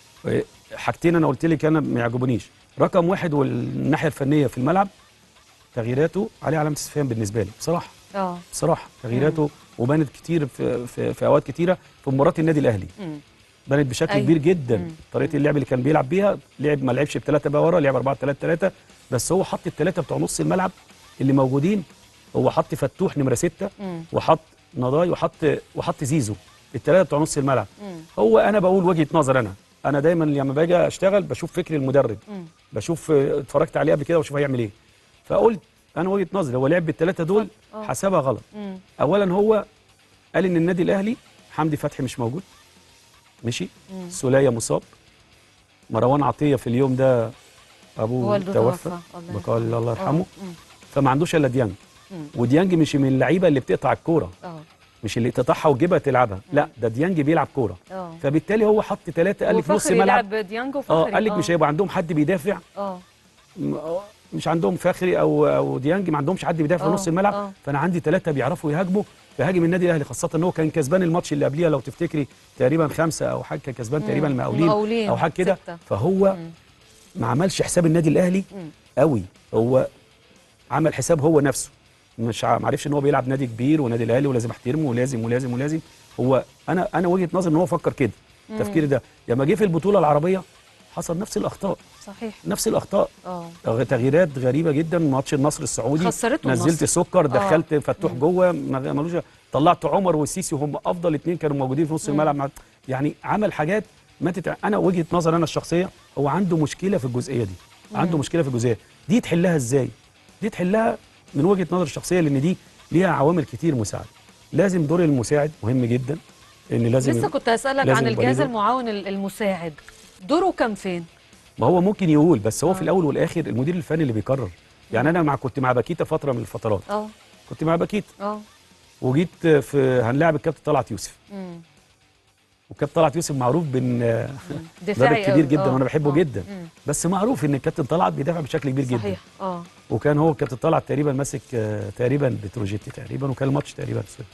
حاجتين انا قلت لك انا ما يعجبونيش رقم واحد والناحيه الفنيه في الملعب تغييراته عليه علامه استفهام بالنسبه لي بصراحه اه بصراحه تغييراته وبانت كتير في, في, في اوقات كتيره في مباراه النادي الاهلي مم. بانت بشكل أيوة. كبير جدا مم. طريقه اللعب اللي كان بيلعب بيها لعب ما لعبش بثلاثه بقى ورا لعب 4 3 3 بس هو حط الثلاثه بتوع نص الملعب اللي موجودين هو حط فتوح نمره سته مم. وحط نضاي وحط وحط زيزو الثلاثه بتوع نص الملعب مم. هو انا بقول وجهه نظر انا انا دايما لما باجي اشتغل بشوف فكر المدرب مم. بشوف آه، اتفرجت عليه قبل كده واشوف هيعمل ايه فقلت انا وجهه نظري هو لعب بالثلاثه دول آه. حسبها غلط مم. اولا هو قال ان النادي الاهلي حمدي فتحي مش موجود مشي مم. سوليه مصاب مروان عطيه في اليوم ده ابوه والده توفى توفى، الله بقال الله الله آه. يرحمه مم. فما عندوش الا ديانج مم. وديانج مش من اللعيبه اللي بتقطع الكوره اه مش اللي تقطعها وتجيبها تلعبها لا ده ديانج بيلعب كوره اه فبالتالي هو حط ثلاثه قال لك نص وفخري ملعب لعب ديانج اه وفخري قال لك مش هيبقى عندهم حد بيدافع اه م- آه، مش عندهم فخري او او ديانج ما عندهمش حد بيدافع في آه، نص الملعب آه. فانا عندي ثلاثه بيعرفوا يهاجموا فهاجم النادي الاهلي خاصه ان هو كان كسبان الماتش اللي قبليها لو تفتكري تقريبا خمسه او حاجه كان كسبان مم. تقريبا المقاولين المقاولين، او حاجه كده ستة. فهو ما عملش حساب النادي الاهلي مم. قوي هو عمل حساب هو نفسه مش ع- ما عرفش ان هو بيلعب نادي كبير ونادي الاهلي ولازم احترمه ولازم ولازم ولازم هو انا انا وجهه نظري ان هو فكر كده مم. التفكير ده لما جه في البطوله العربيه حصل نفس الاخطاء صحيح نفس الاخطاء اه تغييرات غريبه جدا ماتش النصر السعودي خسرته نزلت النصر. سكر آه. دخلت فتوح جوه ما ملوش طلعت عمر والسيسي وهم افضل اثنين كانوا موجودين في نص مم. الملعب مع- يعني عمل حاجات ما تتع... انا وجهه نظر انا الشخصيه هو عنده مشكله في الجزئيه دي مم. عنده مشكله في الجزئيه دي تحلها ازاي دي تحلها من وجهه نظر الشخصيه لان دي ليها عوامل كتير مساعده لازم دور المساعد مهم جدا ان لازم لسه كنت هسألك لازم عن يبقى ليه الجهاز دور. المعاون ال- المساعد دوره كان فين؟ ما هو ممكن يقول بس هو آه. في الاول والاخر المدير الفني اللي بيقرر يعني انا مع كنت مع باكيتا فتره من الفترات اه كنت مع باكيتا اه وجيت في هنلاعب الكابتن طلعت يوسف مم. والكابتن طلعت يوسف معروف بان دفاعي مدرب كبير أوي. جدا آه، وانا بحبه آه. جدا مم. بس معروف ان الكابتن طلعت بيدافع بشكل كبير جدا صحيح اه وكان هو الكابتن طلعت تقريبا ماسك آه، تقريبا بتروجيتي تقريبا وكان الماتش تقريبا سوري.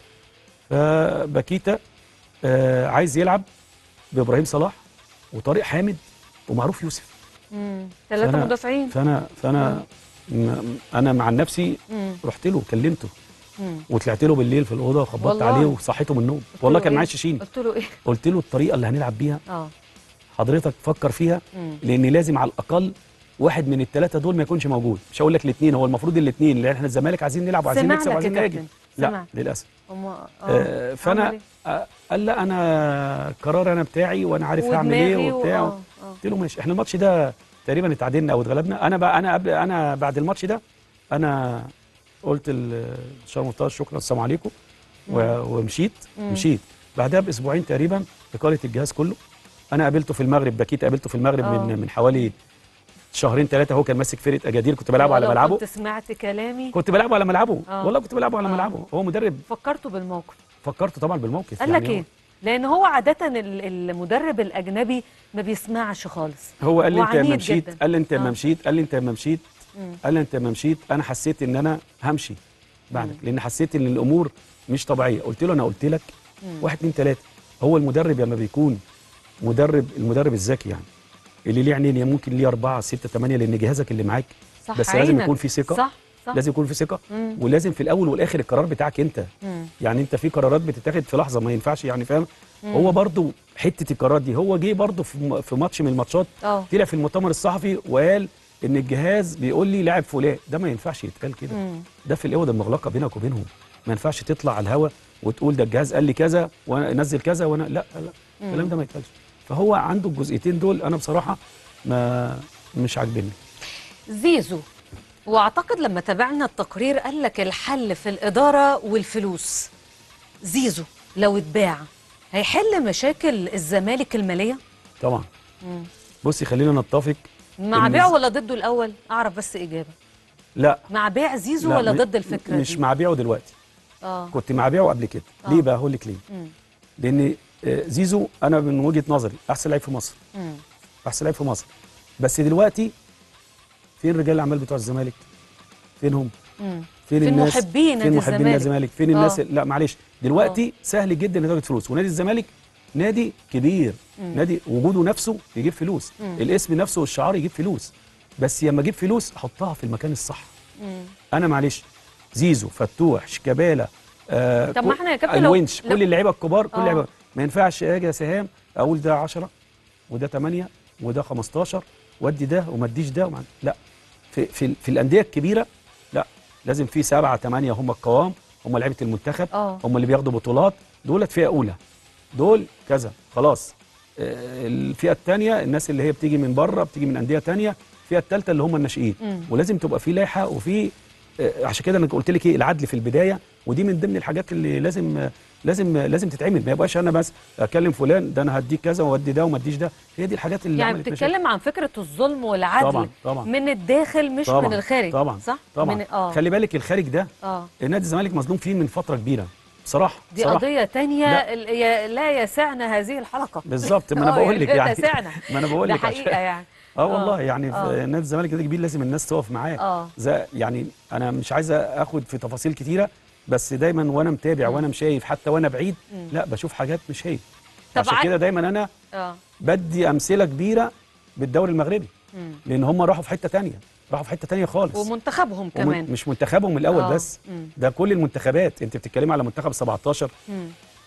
فباكيتا آه، عايز يلعب بابراهيم صلاح وطارق حامد ومعروف يوسف مم. ثلاثة فأنا- مدافعين فانا فانا م- انا مع نفسي مم. رحت له كلمته مم. وطلعت له بالليل في الاوضه وخبطت والله؟ عليه وصحيته من النوم قلت والله له كان إيه؟ معايا شيشين قلت له ايه؟ قلت له الطريقه اللي هنلعب بيها اه حضرتك فكر فيها مم. لان لازم على الاقل واحد من الثلاثه دول ما يكونش موجود مش هقول لك الاثنين هو المفروض الاثنين لان احنا الزمالك عايزين نلعب وعايزين سمع نكسب لك وعايزين يا نهاجم كابتن، لا سمع. للاسف هم آه عمل فانا إيه؟ آه قال لا انا قرار انا بتاعي وانا عارف هعمل ايه ودماغي و- وبتاع آه، آه. قلت له ماشي احنا الماتش ده تقريبا اتعادلنا او اتغلبنا انا بقى انا قبل انا بعد الماتش ده انا قلت للشهر مختار شكرا السلام عليكم و- ومشيت مم. مشيت بعدها باسبوعين تقريبا اقاله الجهاز كله انا قابلته في المغرب بكيت قابلته في المغرب آه. من من حوالي شهرين ثلاثه هو كان ماسك فرقه اجادير كنت بلعبه على لو ملعبه كنت سمعت كلامي كنت بلعبه على ملعبه آه. والله كنت بلعبه على آه. ملعبه هو مدرب فكرته بالموقف فكرت طبعا بالموقف قال لك يعني ايه؟ لان هو عادة ال- المدرب الاجنبي ما بيسمعش خالص هو قال لي انت لما وعنيد مشيت جداً. قال لي انت لما آه. مشيت قال لي انت لما مشيت مم. قال لي انت لما مشيت انا حسيت ان انا همشي بعدك لان حسيت ان الامور مش طبيعيه قلت له انا قلت لك مم. واحد اتنين تلاته هو المدرب لما بيكون مدرب المدرب الذكي يعني اللي ليه عينين ممكن ليه اربعه سته ثمانيه لان جهازك اللي معاك صح بس لازم عينك. يكون في ثقه صح صح لازم يكون في ثقه مم. ولازم في الاول والاخر القرار بتاعك انت مم. يعني انت في قرارات بتتاخد في لحظه ما ينفعش يعني فاهم مم. هو برضو حته القرارات دي هو جه برضو في م- في ماتش من الماتشات اه طلع في المؤتمر الصحفي وقال ان الجهاز بيقول لي لاعب فلان ده ما ينفعش يتقال كده مم. ده في الاوضه المغلقه بينك وبينهم ما ينفعش تطلع على الهوا وتقول ده الجهاز قال لي كذا وانا نزل كذا وانا لا لا مم. الكلام ده ما يتقالش فهو عنده الجزئيتين دول انا بصراحه ما مش عاجبني زيزو واعتقد لما تابعنا التقرير قال لك الحل في الاداره والفلوس زيزو لو اتباع هيحل مشاكل الزمالك الماليه طبعا مم. بصي خلينا نتفق مع إن بيعه ز- ولا ضده الاول اعرف بس اجابه لا مع بيع زيزو لا، ولا م- ضد الفكره مش دي مع بيعه دلوقتي اه كنت مع بيعه قبل كده آه. ليه بقى هقول لك ليه مم. لان آه، زيزو انا من وجهه نظري احسن لعيب في مصر مم. احسن لعيب في مصر بس دلوقتي فين رجال الاعمال بتوع الزمالك فين هم مم. فين, فين الناس محبين فين نادي محبين نادي الزمالك؟ الزمالك فين الناس آه. لا معلش دلوقتي سهل جدا انك تاخد فلوس ونادي الزمالك نادي كبير مم. نادي وجوده نفسه يجيب فلوس مم. الاسم نفسه والشعار يجيب فلوس بس لما اجيب فلوس احطها في المكان الصح مم. انا معلش زيزو فتوح شيكابالا آه طب ما كل- احنا يا كابتن لو- الونش لو- كل اللعيبه الكبار كل آه. اللعيبه ما ينفعش اجي يا سهام اقول ده 10 وده 8 وده 15 وادي ده وما اديش ده وما لا في في, في الانديه الكبيره لا لازم في سبعه ثمانيه هم القوام هم لعيبه المنتخب آه. هم اللي بياخدوا بطولات دولت فئه اولى دول كذا خلاص آه، الفئه الثانيه الناس اللي هي بتيجي من بره بتيجي من انديه ثانيه الفئه الثالثه اللي هم الناشئين مم. ولازم تبقى في لائحه وفي آه، عشان كده انا قلت لك ايه العدل في البدايه ودي من ضمن الحاجات اللي لازم آه، لازم آه، لازم تتعمل ما يبقاش انا بس اكلم فلان ده انا هديك كذا وادي ده وما اديش ده هي دي الحاجات اللي يعني عملت مشاكل. بتتكلم عن فكره الظلم والعدل طبعا طبعا من الداخل مش طبعا من الخارج طبعا صح طبعا من اه خلي بالك الخارج ده اه نادي الزمالك مظلوم فيه من فتره كبيره بصراحه دي بصراحة. قضيه تانية لا. ال- يا- لا يسعنا هذه الحلقه بالظبط ما انا آه، بقول لك لا يعني تسعنا ما انا بقول ده لك عشان- حقيقه يعني اه والله يعني في آه. نادي الزمالك ده كبير لازم الناس تقف معاه اه زي يعني انا مش عايز اخد في تفاصيل كتيره بس دايما وانا متابع مم. وانا مشايف حتى وانا بعيد مم. لا بشوف حاجات مش هي طب عشان عن- كده دايما انا اه بدي امثله كبيره بالدوري المغربي مم. لان هم راحوا في حته تانية راحوا في حته تانية خالص ومنتخبهم ومن- كمان مش منتخبهم الاول آه. بس مم. ده كل المنتخبات انت بتتكلمي على منتخب 17 مم.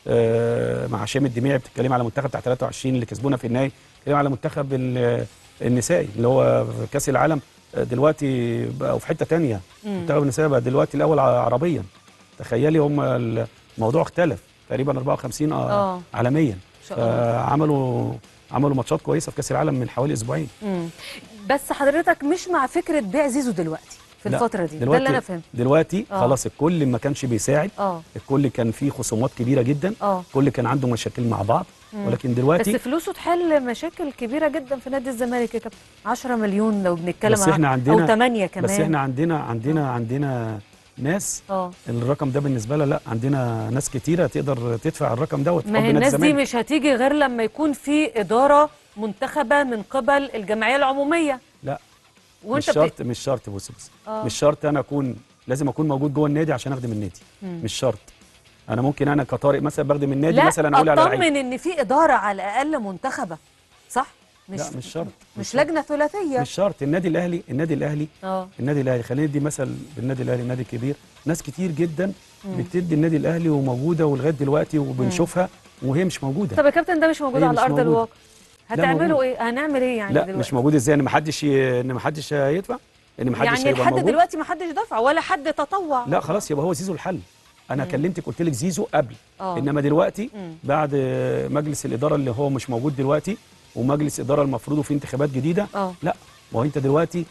آه، مع هشام الدميعي بتتكلمي على منتخب بتاع 23 اللي كسبونا في النهائي بتتكلمي على منتخب ال- النسائي اللي هو في كاس العالم آه، دلوقتي بقوا في حته تانية مم. منتخب النسائي بقى دلوقتي الاول ع- عربيا تخيلي هم الموضوع اختلف تقريبا 54 آه، آه. عالميا إن شاء الله. عملوا عملوا ماتشات كويسه في كاس العالم من حوالي اسبوعين مم. بس حضرتك مش مع فكره بيع زيزو دلوقتي في لا، الفتره دي ده دلوقتي اللي انا فهمته دلوقتي آه. خلاص الكل ما كانش بيساعد اه الكل كان فيه خصومات كبيره جدا اه الكل كان عنده مشاكل مع بعض مم. ولكن بس دلوقتي فلوسه تحل مشاكل كبيره جدا في نادي الزمالك يا كابتن 10 مليون لو بنتكلم بس احنا عن- عندنا او 8 كمان بس احنا عندنا عندنا عندنا ناس اه الرقم ده بالنسبه لها لا عندنا ناس كتيره تقدر تدفع الرقم دوت ما حب هي نادي الناس دي الزمالك. مش هتيجي غير لما يكون في اداره منتخبه من قبل الجمعيه العموميه لا وانت مش بت- شرط مش شرط بص بص آه. مش شرط انا اكون لازم اكون موجود جوه النادي عشان اخدم النادي مم. مش شرط انا ممكن انا كطارق مثلا بخدم النادي لا مثلا اقول على لعيب اطمن ان في اداره على الاقل منتخبه صح مش لا مش شرط مش شرط. لجنه ثلاثيه مش شرط النادي الاهلي النادي الاهلي اه النادي الاهلي خلينا ندي مثل بالنادي الاهلي نادي كبير ناس كتير جدا مم. بتدي النادي الاهلي وموجوده ولغايه دلوقتي وبنشوفها وهي مش موجوده طب يا كابتن ده مش موجود هي على مش ارض موجودة. الواقع لا هتعملوا موجود. ايه هنعمل ايه يعني لا دلوقتي مش موجود ازاي ان ما حدش ي... ان ما حدش هيدفع ان ما حدش يعني هيبقى لحد موجود دلوقتي ما حدش دفع ولا حد تطوع لا خلاص يبقى هو زيزو الحل انا مم. كلمتك قلت لك زيزو قبل آه. انما دلوقتي مم. بعد مجلس الاداره اللي هو مش موجود دلوقتي ومجلس اداره المفروض في انتخابات جديده اه لا ما هو انت دلوقتي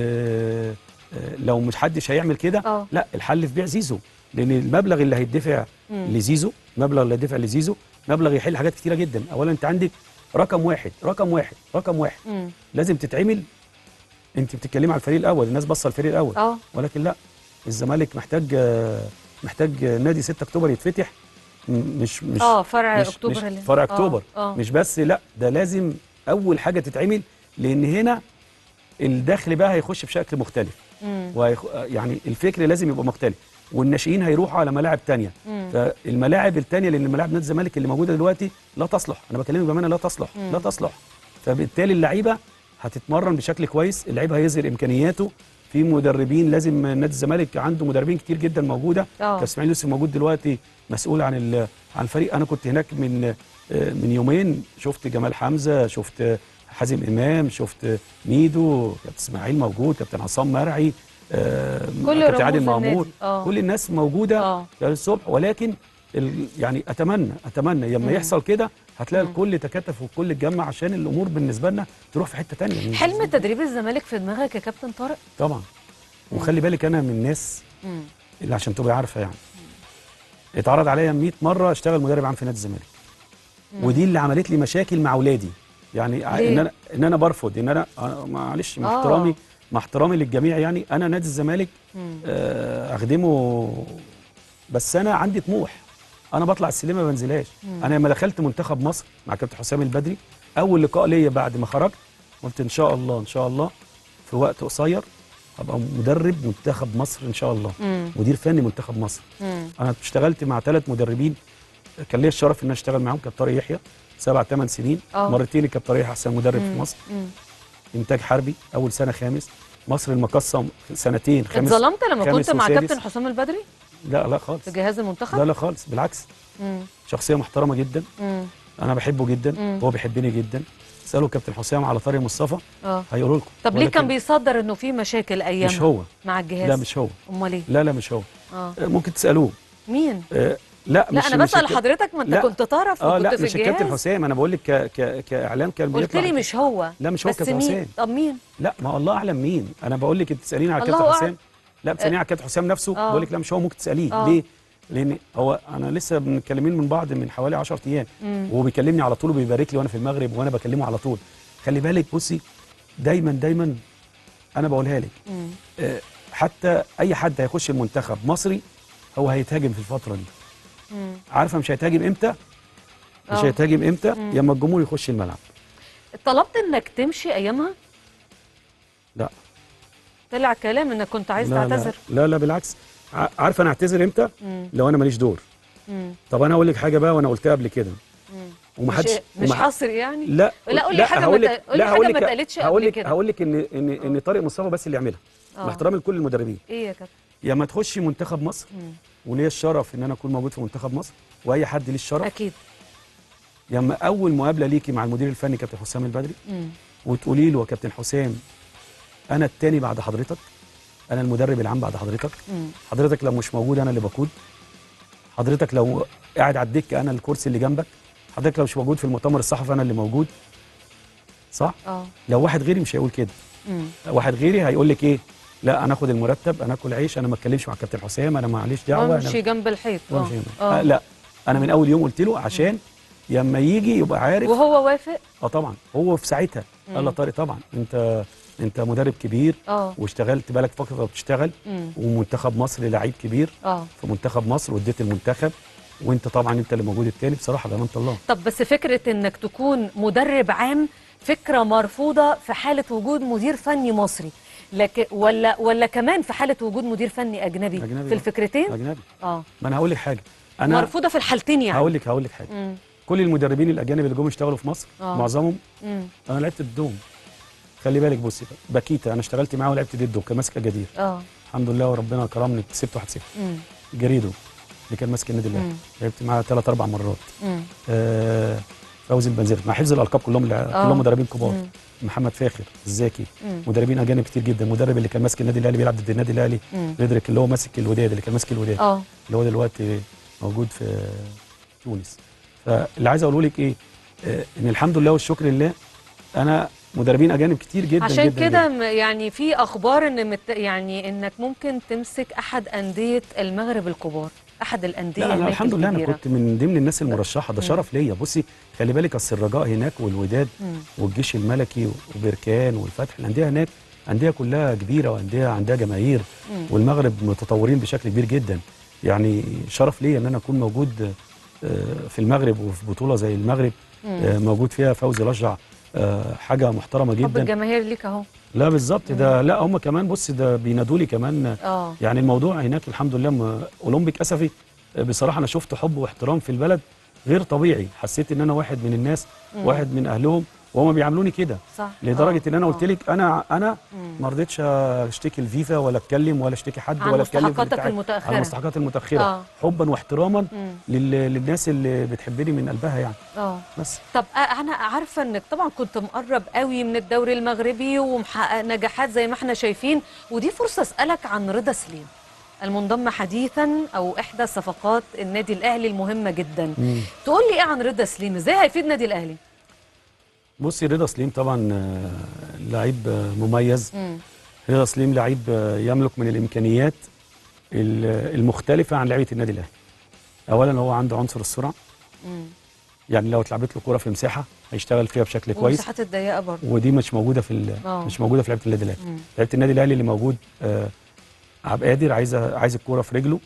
آه آه لو مش حدش هيعمل كده آه. لا الحل في بيع زيزو لان المبلغ اللي هيدفع مم. لزيزو المبلغ اللي هيدفع لزيزو مبلغ يحل حاجات كتيره جدا اولا انت عندك رقم واحد رقم واحد رقم واحد مم. لازم تتعمل انت بتتكلمي على الفريق الاول الناس باصه على الفريق الاول اه ولكن لا الزمالك محتاج آه، محتاج نادي 6 اكتوبر يتفتح م- مش مش اه فرع مش اكتوبر مش اللي- فرع آه، اكتوبر اه مش بس لا ده لازم اول حاجه تتعمل لان هنا الدخل بقى هيخش بشكل مختلف مم. وهيخ... يعني الفكر لازم يبقى مختلف والناشئين هيروحوا على ملاعب تانية مم. فالملاعب التانية لان ملاعب نادي الزمالك اللي موجوده دلوقتي لا تصلح انا بكلمك بامانه لا تصلح مم. لا تصلح فبالتالي اللعيبه هتتمرن بشكل كويس اللعيب هيظهر امكانياته في مدربين لازم نادي الزمالك عنده مدربين كتير جدا موجوده اه كان اسماعيل يوسف موجود دلوقتي مسؤول عن ال- عن الفريق انا كنت هناك من آه، من يومين شفت جمال حمزه شفت آه، حازم امام شفت ميدو كابتن اسماعيل موجود كابتن عصام مرعي آه، كل كابتن عادل رموز مامور النادي. آه. كل الناس موجوده اه الصبح ولكن ال- يعني اتمنى اتمنى لما مم. يحصل كده هتلاقي مم. الكل تكاتف والكل اتجمع عشان الامور بالنسبه لنا تروح في حته تانية حلم تدريب الزمالك في دماغك يا كابتن طارق طبعا وخلي بالك انا من الناس مم. اللي عشان تبقى عارفه يعني اتعرض عليا 100 مره اشتغل مدرب عام في نادي الزمالك مم. ودي اللي عملت لي مشاكل مع اولادي يعني ع- ليه؟ ان انا ان انا برفض ان انا أنا معلش مع آه. احترامي مع احترامي للجميع يعني انا نادي الزمالك مم. آه، اخدمه بس انا عندي طموح انا بطلع السلمه ما بنزلهاش مم. انا لما دخلت منتخب مصر مع كابتن حسام البدري اول لقاء ليا بعد ما خرجت قلت ان شاء الله ان شاء الله في وقت قصير هبقى مدرب منتخب مصر ان شاء الله مم. مدير فني منتخب مصر مم. انا اشتغلت مع ثلاث مدربين كان ليا الشرف ان انا اشتغل معاهم كابتن طارق يحيى سبع ثمان سنين آه. مرتين الكابتن طارق يحيى احسن مدرب مم. في مصر مم. انتاج حربي اول سنه خامس مصر المقصه سنتين خامس اتظلمت لما خامس كنت مع وسادس. كابتن حسام البدري لا لا خالص في جهاز المنتخب لا لا خالص بالعكس مم. شخصيه محترمه جدا مم. انا بحبه جدا مم. هو بيحبني جدا اسالوا كابتن حسام على طارق مصطفى اه هيقولوا لكم طب ليه ولكن كان بيصدر انه في مشاكل ايامها مش هو مع الجهاز لا مش هو امال ايه لا لا مش هو اه آه، ممكن تسالوه مين آه، لا لا مش انا مش بسال الك- حضرتك ما انت لا. كنت تعرف اه وكنت لا في مش الكابتن الجهاز حسام انا بقول لك ك... ك... كاعلام كان قلت بيطلع لي مش هو لا مش هو بس كابتن مين حسام طب مين لا ما الله اعلم مين انا بقول لك انت تساليني على الله كابتن أعلم. حسام لا بتساليني على كابتن حسام نفسه آه. بقول لك لا مش هو ممكن تساليه آه. ليه لان هو انا لسه بنتكلمين من بعض من حوالي 10 ايام مم. وهو بيكلمني على طول وبيبارك لي وانا في المغرب وانا بكلمه على طول خلي بالك بصي دايما دايما انا بقولها لك مم. آه، حتى اي حد هيخش المنتخب مصري هو هيتهاجم في الفتره دي مم. عارفه مش هيتهاجم امتى مش آه. هيتهاجم امتى مم. لما الجمهور يخش الملعب طلبت انك تمشي ايامها لا طلع كلام انك كنت عايز لا تعتذر لا, لا لا بالعكس ع- عارفه انا اعتذر امتى مم. لو انا ماليش دور مم. طب انا اقول لك حاجه بقى وانا قلتها قبل كده مم. ومحدش مش, مش ومح- حصر يعني لا لا قول لي حاجه ما هقول لك- ت- قول لي لا هقول حاجه لك ما اتقالتش هقول قبل لك كده هقول لك ان ان ان طارق مصطفى بس اللي يعملها آه. مع احترامي لكل المدربين ايه يا كابتن يا ما تخشي منتخب مصر مم. وليا الشرف ان انا اكون موجود في منتخب مصر واي حد ليه الشرف اكيد يا اما اول مقابله ليكي مع المدير الفني كابتن حسام البدري مم. وتقولي له يا كابتن حسام انا التاني بعد حضرتك انا المدرب العام بعد حضرتك مم. حضرتك لو مش موجود انا اللي بقود حضرتك لو قاعد على الدكه انا الكرسي اللي جنبك حضرتك لو مش موجود في المؤتمر الصحفي انا اللي موجود صح اه لو واحد غيري مش هيقول كده مم. واحد غيري هيقول لك ايه لا انا اخد المرتب انا اكل عيش انا ما اتكلمش مع الكابتن حسام انا معليش دعوه وامشي انا جنب الحيط اه وامشي اه آه لا انا من اول يوم قلت له عشان لما يجي يبقى عارف وهو وافق اه طبعا هو في ساعتها مم. قال له طارق طبعا انت انت مدرب كبير اه واشتغلت بالك فتره بتشتغل مم. ومنتخب مصر لعيب كبير اه في منتخب مصر واديت المنتخب وانت طبعا انت اللي موجود التاني بصراحه بامانه الله طب بس فكره انك تكون مدرب عام فكره مرفوضه في حاله وجود مدير فني مصري لكن ولا ولا كمان في حاله وجود مدير فني اجنبي, أجنبي في آه. الفكرتين اجنبي اه ما انا هقول لك حاجه انا مرفوضه في الحالتين يعني هقول لك هقول لك حاجه مم. كل المدربين الاجانب اللي جم يشتغلوا في مصر آه. معظمهم مم. انا لعبت ضدهم خلي بالك بصي بقى باكيتا انا اشتغلت معاه ولعبت ضده كان ماسك اجادير اه الحمد لله وربنا كرمني كسبت 1-0 مم. جريدو اللي كان ماسك النادي الاهلي مم. لعبت معاه ثلاث اربع مرات مم. آه فوزي البنزيري مع حفظ الالقاب كلهم اللي آه. كلهم مدربين كبار مم. محمد فاخر الزاكي مم. مدربين اجانب كتير جدا المدرب اللي كان ماسك النادي الاهلي بيلعب ضد النادي الاهلي مم. ريدريك اللي هو ماسك الوداد اللي كان ماسك الوداد اه اللي هو دلوقتي موجود في تونس فاللي عايز اقوله لك ايه آه ان الحمد لله والشكر لله انا مدربين اجانب كتير جدا عشان جدا كده جداً. م- يعني في اخبار ان مت يعني انك ممكن تمسك احد انديه المغرب الكبار احد الانديه لا انا هناك الحمد لله انا الكبيرة. كنت من ضمن الناس المرشحه ده مم. شرف ليا بصي خلي بالك اصل الرجاء هناك والوداد مم. والجيش الملكي وبركان والفتح الانديه هناك انديه كلها كبيره وانديه عندها جماهير مم. والمغرب متطورين بشكل كبير جدا يعني شرف ليا ان انا اكون موجود آه، في المغرب وفي بطوله زي المغرب مم. آه، موجود فيها فوزي رجع آه، حاجه محترمه حب جدا الجماهير ليك اهو لا بالظبط ده لا هم كمان بص ده بينادوا لي كمان اه يعني الموضوع هناك الحمد لله م- اولمبيك اسفي آه، بصراحه انا شفت حب واحترام في البلد غير طبيعي حسيت ان انا واحد من الناس مم. واحد من اهلهم وهم بيعاملوني كده صح لدرجه آه. ان انا قلت آه. لك انا انا مم. ما رضيتش اشتكي الفيفا ولا اتكلم ولا اشتكي حد عن ولا اتكلم في مستحقاتك الاتحاد. المتأخرة. على المستحقات المتاخره آه. حبا واحتراما مم. لل... للناس اللي بتحبني من قلبها يعني اه بس طب أ- انا عارفه انك طبعا كنت مقرب قوي من الدوري المغربي ومحقق نجاحات زي ما احنا شايفين ودي فرصه اسالك عن رضا سليم المنضم حديثا او احدى صفقات النادي الاهلي المهمه جدا مم. تقول لي ايه عن رضا سليم ازاي هيفيد النادي الاهلي بصي رضا سليم طبعا آه، لعيب آه، مميز مم. رضا سليم لعيب آه، يملك من الامكانيات ال- المختلفه عن لعيبه النادي الاهلي اولا هو عنده عنصر السرعه مم. يعني لو اتلعبت له كوره في مساحه هيشتغل فيها بشكل كويس والمساحات الضيقه برضه ودي مش موجوده في ال- آه. مش موجوده في لعيبه النادي الاهلي مم. لعيبه النادي الاهلي اللي موجود آه عبد القادر عايزه عايز الكوره في رجله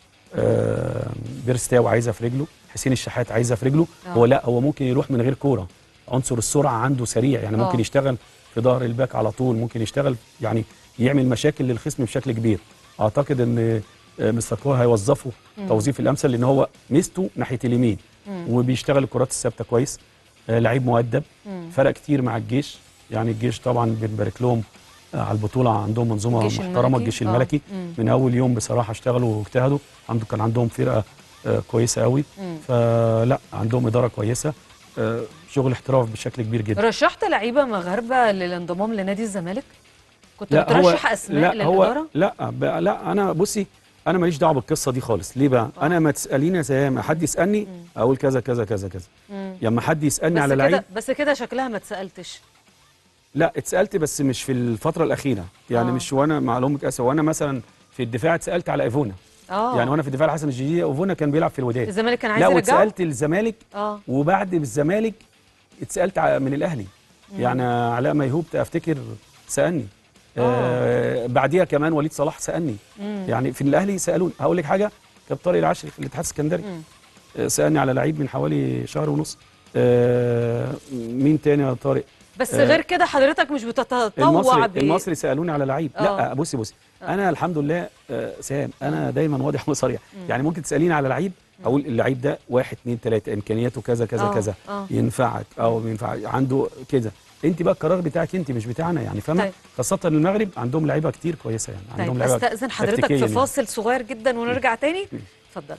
آه بيرستاو عايزها في رجله حسين الشحات عايزها في رجله آه. هو لا هو ممكن يروح من غير كوره عنصر السرعه عنده سريع يعني ممكن آه. يشتغل في ظهر الباك على طول ممكن يشتغل يعني يعمل مشاكل للخصم بشكل كبير اعتقد ان آه، مستر كوره هيوظفه مم. توظيف الامثل لان هو ميزته ناحيه اليمين مم. وبيشتغل الكرات الثابته كويس آه لعيب مؤدب مم. فرق كتير مع الجيش يعني الجيش طبعا بنبارك لهم آه، على البطوله عندهم منظومه الجيش محترمه الملكي. الجيش آه. الملكي مم. من اول يوم بصراحه اشتغلوا واجتهدوا عنده كان عندهم فرقه آه، كويسه قوي مم. فلا عندهم اداره كويسه آه، شغل احتراف بشكل كبير جدا رشحت لعيبه مغاربه للانضمام لنادي الزمالك كنت لا هو بترشح اسماء لا هو للاداره لا ب- لا انا بصي انا ماليش دعوه بالقصه دي خالص ليه بقى انا ما تساليني يا سهام حد يسالني اقول كذا كذا كذا كذا مم. لما حد يسالني بس على لعيب كده بس كده شكلها ما اتسالتش لا اتسالت بس مش في الفتره الاخيره يعني آه. آه. مش وانا معلومك اسف وانا مثلا في الدفاع اتسالت على ايفونا اه يعني وانا في الدفاع الحسن الجديدي ايفونا كان بيلعب في الوداد الزمالك كان عايز لا يرجعه واتسالت الزمالك اه وبعد الزمالك اتسالت ع- من الاهلي مم. يعني علاء ميهوب افتكر سالني آه بعديها كمان وليد صلاح سالني مم. يعني في الاهلي سالوني هقول لك حاجه كابتن طارق العشري في الاتحاد السكندري مم. آه، سالني على لعيب من حوالي شهر ونص آه مين تاني يا طارق بس آه، غير كده حضرتك مش بتتطوع المصري ب- المصري سالوني على لعيب آه. لا بصي بصي انا الحمد لله آه، سام انا دايما واضح وصريح مم. يعني ممكن تساليني على لعيب اقول اللعيب ده واحد اتنين تلاته امكانياته كذا كذا آه، كذا آه. ينفعك او ما ينفعك عنده كذا انت بقى القرار بتاعك انت مش بتاعنا يعني فاهمه طيب. خاصه المغرب عندهم لعيبه كتير كويسه يعني عندهم طيب لعيبه استاذن حضرتك تكتيكياً في يعني. فاصل صغير جدا ونرجع تاني اتفضل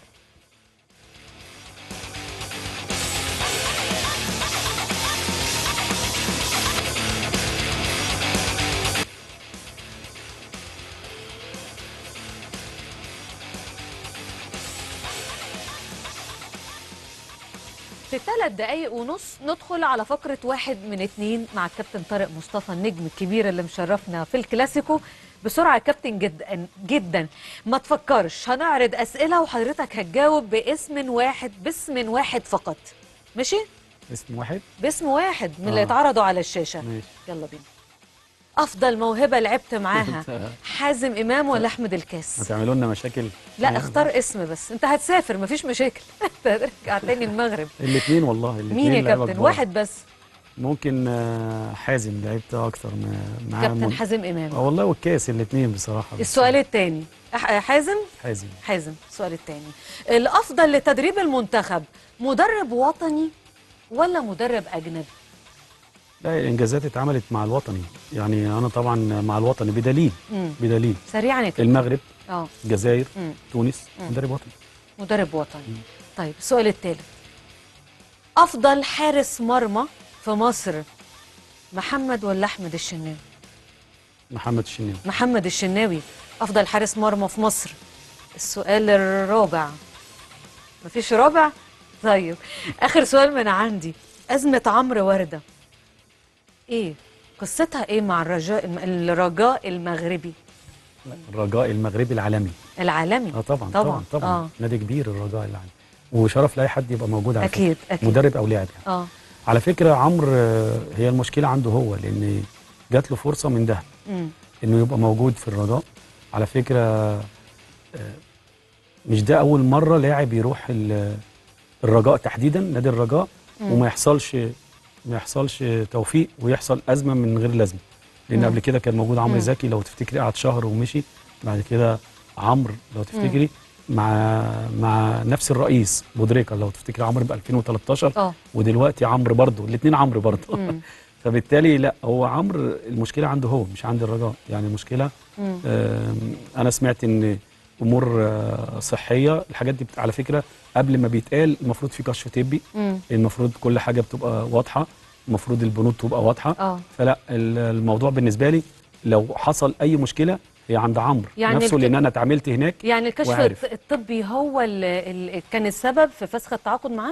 في ثلاث دقايق ونص ندخل على فقرة واحد من اتنين مع الكابتن طارق مصطفى النجم الكبير اللي مشرفنا في الكلاسيكو بسرعة يا كابتن جدا جدا ما تفكرش هنعرض أسئلة وحضرتك هتجاوب باسم واحد باسم واحد فقط ماشي؟ اسم واحد باسم واحد من اللي آه. اتعرضوا على الشاشة ماشي يلا بينا أفضل موهبة لعبت معاها حازم إمام ولا أحمد الكاس؟ هتعملوا لنا مشاكل لا اختار اسم بس انت هتسافر مفيش مشاكل انت هترجع تاني المغرب الاثنين والله الاثنين مين يا لعيبة كابتن كبار. واحد بس ممكن آه، حازم لعبت اكتر ما- معاه كابتن من- حازم امام اه والله والكاس الاثنين بصراحه بس السؤال الثاني حازم حازم حازم السؤال الثاني الافضل لتدريب المنتخب مدرب وطني ولا مدرب اجنبي لا الانجازات اتعملت مع الوطني يعني انا طبعا مع الوطني بدليل مم. بدليل سريعا يا كابتن المغرب اه الجزائر مم. تونس مم. مدرب وطني مدرب وطني طيب السؤال الثالث افضل حارس مرمى في مصر محمد ولا احمد الشناوي محمد الشناوي محمد الشناوي افضل حارس مرمى في مصر السؤال الرابع مفيش رابع طيب اخر سؤال من عندي ازمه عمرو ورده ايه قصتها ايه مع الرجاء الرجاء المغربي الرجاء المغربي العالمي العالمي اه طبعا طبعاً، طبعا طبعا آه. آه. نادي كبير الرجاء العالمي وشرف لاي حد يبقى موجود على أكيد، فكرة. أكيد. مدرب او لاعب يعني. اه على فكره عمرو آه، هي المشكله عنده هو لان جات له فرصه من دهب امم انه يبقى موجود في الرجاء على فكره آه، مش ده اول مره لاعب يروح ال- الرجاء تحديدا نادي الرجاء مم. وما يحصلش ما يحصلش توفيق ويحصل ازمه من غير لازمه لان مم. قبل كده كان موجود عمرو مم. زكي لو تفتكري قعد شهر ومشي بعد كده عمرو لو تفتكري مع مع نفس الرئيس بودريكا لو تفتكري عمرو ب 2013 اه ودلوقتي عمرو برضه الاثنين عمرو برضه مم. فبالتالي لا هو عمرو المشكله عنده هو مش عند الرجاء يعني المشكله مم. آم، انا سمعت ان امور آه، صحيه الحاجات دي بت- على فكره قبل ما بيتقال المفروض في كشف طبي مم. المفروض كل حاجه بتبقى واضحه المفروض البنود تبقى واضحه اه فلا ال- الموضوع بالنسبه لي لو حصل اي مشكله هي عند عمرو يعني نفسه الك- لان انا اتعاملت هناك يعني الكشف وعارف. الط- الطبي هو اللي كان السبب في فسخ التعاقد معاه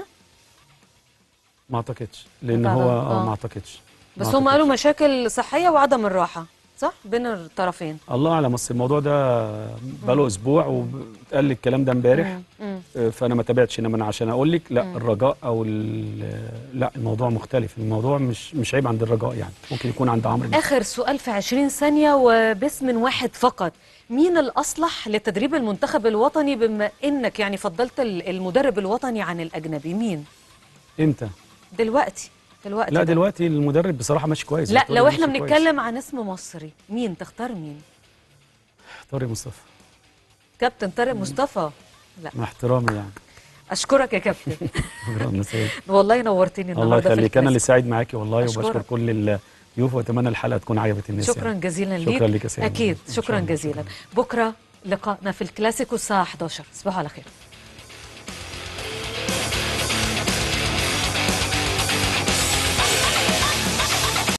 ما اعتقدش لان طبعاً، هو آه. آه. ما اعتقدش ما بس هم أعتقدش. قالوا مشاكل صحيه وعدم الراحه صح بين الطرفين الله اعلم اصل الموضوع ده بقاله اسبوع واتقال لي الكلام ده امبارح مم. مم. آه، فانا ما تابعتش انما انا عشان اقول لك لا مم. الرجاء او ال- لا الموضوع مختلف الموضوع مش مش عيب عند الرجاء يعني ممكن يكون عند عمرو نصر. اخر سؤال في 20 ثانيه وباسم واحد فقط مين الاصلح لتدريب المنتخب الوطني بما انك يعني فضلت ال- المدرب الوطني عن الاجنبي مين امتى دلوقتي دلوقتي لا ده. دلوقتي المدرب بصراحه ماشي كويس لا الدكتور لو ماشي احنا كويس. بنتكلم عن اسم مصري مين تختار مين طارق مصطفى كابتن طارق مصطفى لا مع احترامي يعني اشكرك يا كابتن ربنا يسعدك. والله نورتني الله النهارده في يخليك انا اللي الكلاسيكو. سعيد معاكي والله أشكرك. وبشكر كل الضيوف واتمنى الحلقه تكون عجبت الناس شكرا يعني. جزيلا ليك شكرا لك يا سيدي اكيد شكرا جزيلا بكره لقائنا في الكلاسيكو الساعه 11 تصبحوا على خير